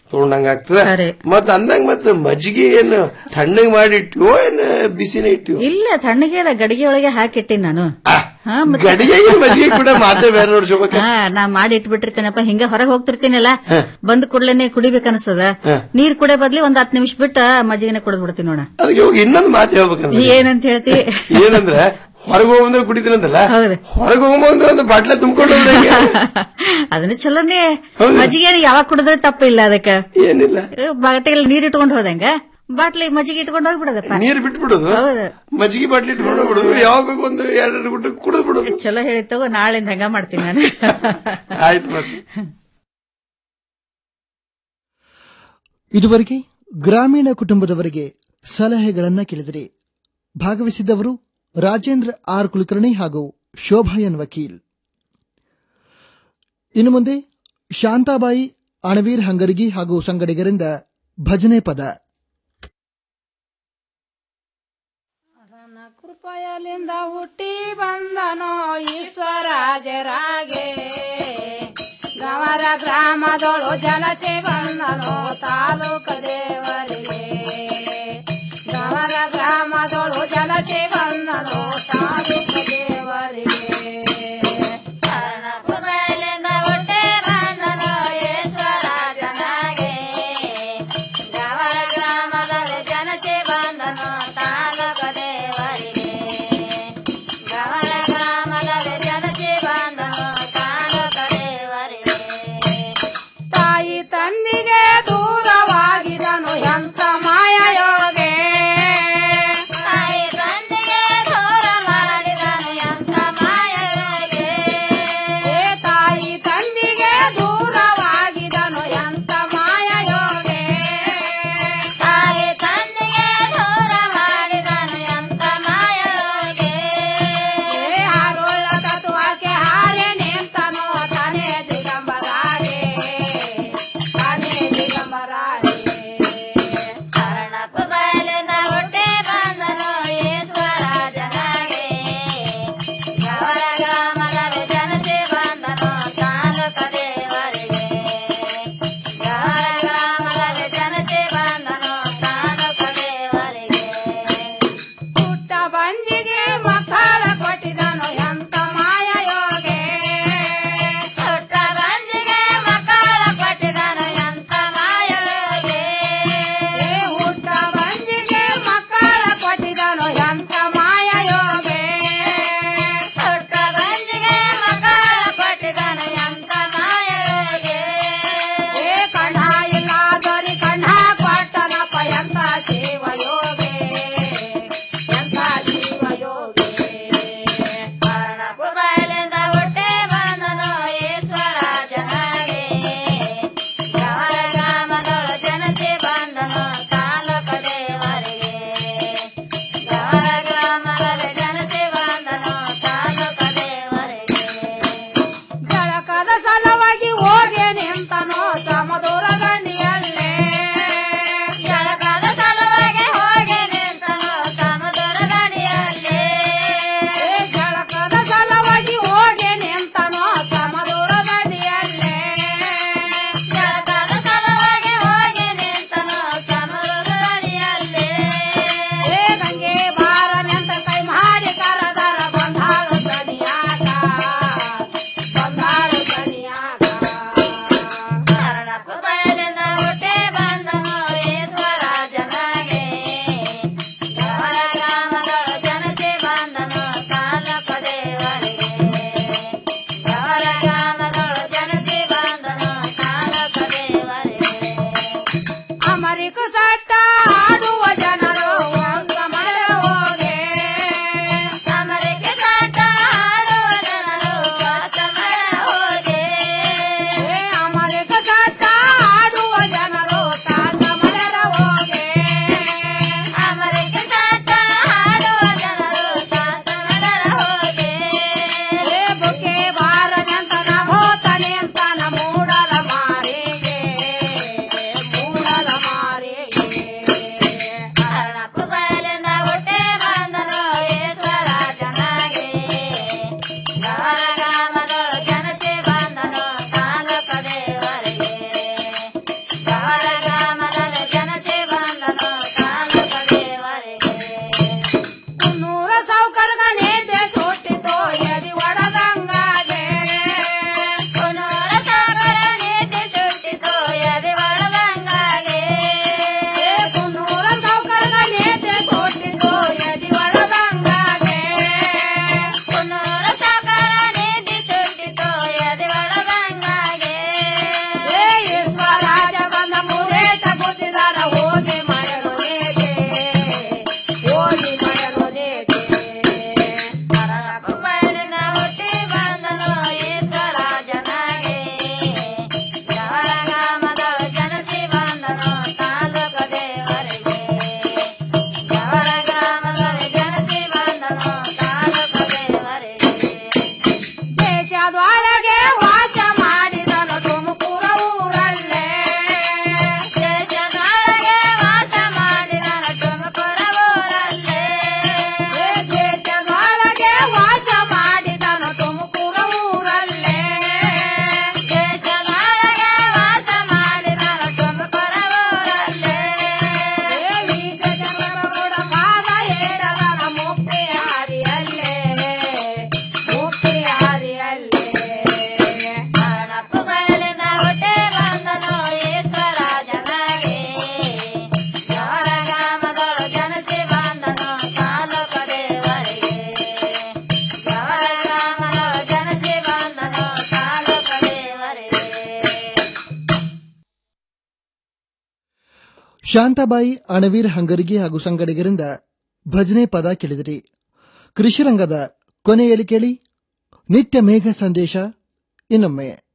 ತೊಗೊಂಡಂಗ ಆಗ್ತದ ಖರೆ. ಮತ್ ಅಂದಂಗ ಮತ್ ಮಜ್ಜಿಗೆ ಏನು ತಣ್ಣಗ್ ಮಾಡಿ ಇಟ್ಟಿವೋ ಏನ್ ಬಿಸಿನ ಇಟ್ಟಿವೋ ಇಲ್ಲ ತಣ್ಣಗೆ ಅದ ಗಡಿಗೆ ಒಳಗೆ ಹಾಕಿಟ್ಟಿನಿ ನಾನು ಹಾ, ಮತ್ತೆ- ಗಡಿಗೆ ಮಜ್ಜಿಗೆ ಕೂಡ ಮಾತೇ ಬೇರೆ ನೋಡ್ಸ್ಕೊಬೇಕ ಹಾ ನಾ ಮಾಡಿ ಇಟ್ಬಿಟ್ಟಿರ್ತೇನಪ್ಪ ಹಿಂಗ ಹೊರಗೆ ಹೋಗ್ತಿರ್ತೀನಲ್ಲ ಬಂದ್ ಕೂಡ್ಲೇನೆ ಕುಡಿಬೇಕು ಅನ್ಸದ ನೀರ್ ಕುಡಿಯೋ ಬದ್ಲಿ ಒಂದ್ ಹತ್ತು ನಿಮಿಷ ಬಿಟ್ಟ ಮಜ್ಜಿಗೆನೆ ಕುಡಿದ್ ಬಿಡ್ತೀನಿ ನೋಡ ಅದಕ್ಕೆ ಹೋಗಿ ಇನ್ನೊಂದು ಮಾತು ಹೇಳ್ಬೇಕಂದ್ರೆ ಏನಂತ ಹೇಳ್ತಿ ಏನಂದ್ರ ಹೊರಗೆ ಹೋಗ್ಬಂದ್ರೆ ಕುಡಿತೀನಂತಲ್ಲ ಹೊರಗೆ ಹೋಗ್ಬಂದ್ರೆ ಒಂದು ಬಾಟ್ಲೆ ತುಂಬಿಕೊಂಡು ಅದನ್ನ ಚಲೋನೆ ಮಜ್ಜಿಗೆ ಯಾವಾಗ ಕುಡಿದ್ರೆ ತಪ್ಪಿಲ್ಲ ಅದಕ್ಕ ಏನಿಲ್ಲ ಬಾಟಲ್ ನೀರ್ ಇಟ್ಕೊಂಡು ಹೋದಂಗ ಬಾಟ್ಲಿ ಮಜ್ಜಿಗೆ ಇಟ್ಕೊಂಡು ಹೋಗ್ಬಿಡದಪ್ಪ ನೀರ್ ಬಿಟ್ಬಿಡುದು ಹೌದು. ಮಜ್ಜಿಗೆ ಬಾಟ್ಲಿ ಇಟ್ಕೊಂಡು ಬಿಡುದು ಯಾವಾಗ ಬೇಕು ಒಂದು ಎರಡು ಗುಟ್ಟು ಕುಡಿದು ಬಿಡುದು ಚಲೋ ಹೇಳಿತ್ತವ ನಾಳೆಯಿಂದ ಹಂಗ ಮಾಡ್ತೀನಿ ನಾನು ಆಯ್ತು ಮತ್ತೆ ಇದುವರೆಗೆ ಗ್ರಾಮೀಣ ಕುಟುಂಬದವರಿಗೆ ಸಲಹೆಗಳನ್ನ ಕೇಳಿದಿರಿ ಭಾಗವಹಿಸಿದ್ದವರು ರಾಜೇಂದ್ರ ಆರ್ ಕುಲಕರ್ಣಿ ಹಾಗೂ ಶೋಭಾ ಎನ್ ವಕೀಲ್ ಇನ್ನು ಮುಂದೆ ಶಾಂತಾಬಾಯಿ ಅಣವೀರ್ ಹಂಗರಗಿ ಹಾಗೂ ಸಂಗಡಿಗರಿಂದ ಭಜನೆ ಪದ ಕೃಪಯಲಿಂದ ಹುಟ್ಟಿ ಬಂದನೋ ಈಶ್ವರಾಜರಾಗೆ ಗವರ ಗ್ರಾಮದೊಳು ಜಲಸೆ ಬಂದನೋ ತಾಲೂಕು ದೇವರಿಗೆ ಗವರ ಗ್ರಾಮದೊಳು ಜಲಸೆ ಬಂದನೋ ತಾಲೂಕು ದೇವರಿಗೆ ಕೃಪೆಯಿಂದ ಹುಟ್ಟಿ ಬಂದನು ಈಶ್ವರಾಜನಾಗೆ. ಗವರ ಗ್ರಾಮದೊಳು ಜನತೆ ಬಂದನು ತಾಲೂಕು ದೇವರಿಗೆ. ಗವರ ಗ್ರಾಮದೊಳು ಜನತೆ ಬಂದನು ತಾಲೂಕು ದೇವರಿಗೆ. ತಾಯಿ ತಂದಿಗೆ ದೂರವಾಗಿದನು ಎಂತ ಮಾಯಯೋಗೆ ತಾಯಿ ತಂದೆಗೆ ದೂರ ಮಾಡಿದನು ಎಂತ ಮಾಯಯೋಗೆ. ಏ ತಾಯಿ ತಂದಿಗೆ ದೂರವಾಗಿದನು ಎಂತ ಮಾಯಯೋಗೆ ತಾಯಿ ತಂದೆಗೆ ದೂರ ಮಾಡಿದನು ಎಂತ ಮಾಯಯೋಗೆ. ಏ ಹಾರುಳ್ಳ ತತ್ವಕ್ಕೆ ಹಾರೆ ನಿಂತನು ತಾನೇ ದಿಗಂಬರಾಗೆ ತಾನೇ ದಿಗಂಬರಾಗೆ ಕರ್ಣಕ್ಕೂ ಬಯಲಿಂದ ಹುಟ್ಟಿ ಬಂದನು ಈಶ್ವರಾಜನಾಗೆ. ಗವರ ಗ್ರಾಮದಲ್ಲಿ ಜನತೆ ಬಂದನು ತಾಲೂಕು ದೇವರಿಗೆ. ಗವರ ಗ್ರಾಮದಲ್ಲಿ ಜನತೆ ಬಂದನು ತಾಲೂಕು ದೇವರಿಗೆ. ಪುಟ್ಟ ಬಂಜಿಗೆ ಮಕ್ಕಳ ಕೊಟ್ಟಿದನು ಎಂತ ಮಾಯಯೋಗೆ ಪುಟ್ಟ ಬಂಜಿಗೆ ಮಕ್ಕಳ ಕೊಟ್ಟಿದನು ಎಂತ ಮಾಯಯೋಗೆ. ಏ ಹುಟ್ಟ ಬಂಜಿಗೆ ಮಕ್ಕಳ ಕೊಟ್ಟಿದನು ಎಂತ ಮಾಯಯೋಗೆ ಪುಟ್ಟ ಬಂಜಿಗೆ ಮಕ್ಕಳ ಕೊಟ್ಟಿದನು ಎಂತ ಮಾಯಯೋಗೆ. ಏ ಕಣ್ಣ ಇಲ್ಲಾದರಿ ಕಣ್ಣ ಕೊಟ್ಟನಪ್ಪ ಎಂತ ಶಿವಯೋಗೆ ಎಂತ ಶಿವಯೋಗೆ ಕರ್ಣಕ್ಕೂ ಬಯಲಿಂದ ಹುಟ್ಟಿ ಬಂದನು ಈಶ್ವರಾಜನಾಗೆ. ಗವರ ಗ್ರಾಮದೊಳು ಜನತೆ ಬಂದನು ತಾಲೂಕು ದೇವರಿಗೆ. ಗವರ ಗ್ರಾಮದಲ್ಲಿ ಜನತೆ ಬಂದನು ತಾಲೂಕು ದೇವರಿಗೆ. ಜಳಕದ ಸಲುವಾಗಿ ಹೋಗಿ ನಿಂತನು ಸಮದೂರ ಗಂಡಿಯಲ್ಲೇ ಜಳಕದ ಸಲುವಾಗಿ ಹೋಗಿ ನಿಂತನು ಸಮುದ್ರ ಗಡಿಯಲ್ಲಿ. ಏ ಜಳಕದ ಸಲುವಾಗಿ ಹೋಗಿ ನಿಂತನು ಸಮದೂರ ಗಂಡಿಯಲ್ಲೇ ಜಳಕದ ಸಲುವಾಗಿ ಹೋಗಿ ನಿಂತನು ಸಮುದ್ರ ಗಡಿಯಲ್ಲಿ. ಏ ಗಂಗೆ ಬಾರ ನಿಂತ ಕೈ ಮಾಡಿ ಕರದರ ಬಂದಾಳು ಸನಿಯಾಗ ಬಂದಾಳು ಸನಿಯಾಗ ಕರ್ಣಕ್ಕೂ ಬಯಲಿಂದ ಹುಟ್ಟಿ ಬಂದನು ಈಶ್ವರಾಜನಾಗೆ. ಗವರ ಗ್ರಾಮದೊಳು ಜನತೆ ಬಂದನು ತಾಲೂಕು ದೇವರಿಗೆ. ಗವರ ಗ್ರಾಮದೊಳು ಜನತೆ ಬಂದನು ತಾಲೂಕು ದೇವರಿಗೆ. ಅಮರಿಕ ಸಟ್ಟ ಆಡುವ ಜನರು ಒಂದ ಮಳೆ ಹೋಗೆ ಅಮರಿಗೆ ಸಾಟ ಆಡುವ ಜನರು ಸ್ವಾತ ಮಳೆ ಹೋದೆ. ಏ ಅಮರಿಕ ಸಟ್ಟ ಆಡುವ ಜನರು ತಾಸ ಮಳೆರ ಹೋಗೆ ಅಮರಿಗೆ ಸಾಟ ಆಡುವ ಜನರು ಸ್ವಾತ ಮಳೆರ ಹೋದೆ. ಏ ಬುಕ್ಕೆ ಬಾರ ನಿಂತನ ಹೋತನೆ ಅಂತನ ಮೂಡಲ ಮಾರಿಗೆ ಮೂಡಲ ಮಾರಿಗೆ ಶಾಂತಾಬಾಯಿ ಅಣವೀರ್ ಹಂಗರಿಗೆ ಹಾಗೂ ಸಂಗಡಿಗರಿಂದ ಭಜನೆ ಪದ ಕೇಳಿದಿರಿ ಕೃಷಿರಂಗದ ಕೊನೆಯಲ್ಲಿ ಕೇಳಿ ನಿತ್ಯ ಮೇಘ ಸಂದೇಶ ಇನ್ನೊಮ್ಮೆ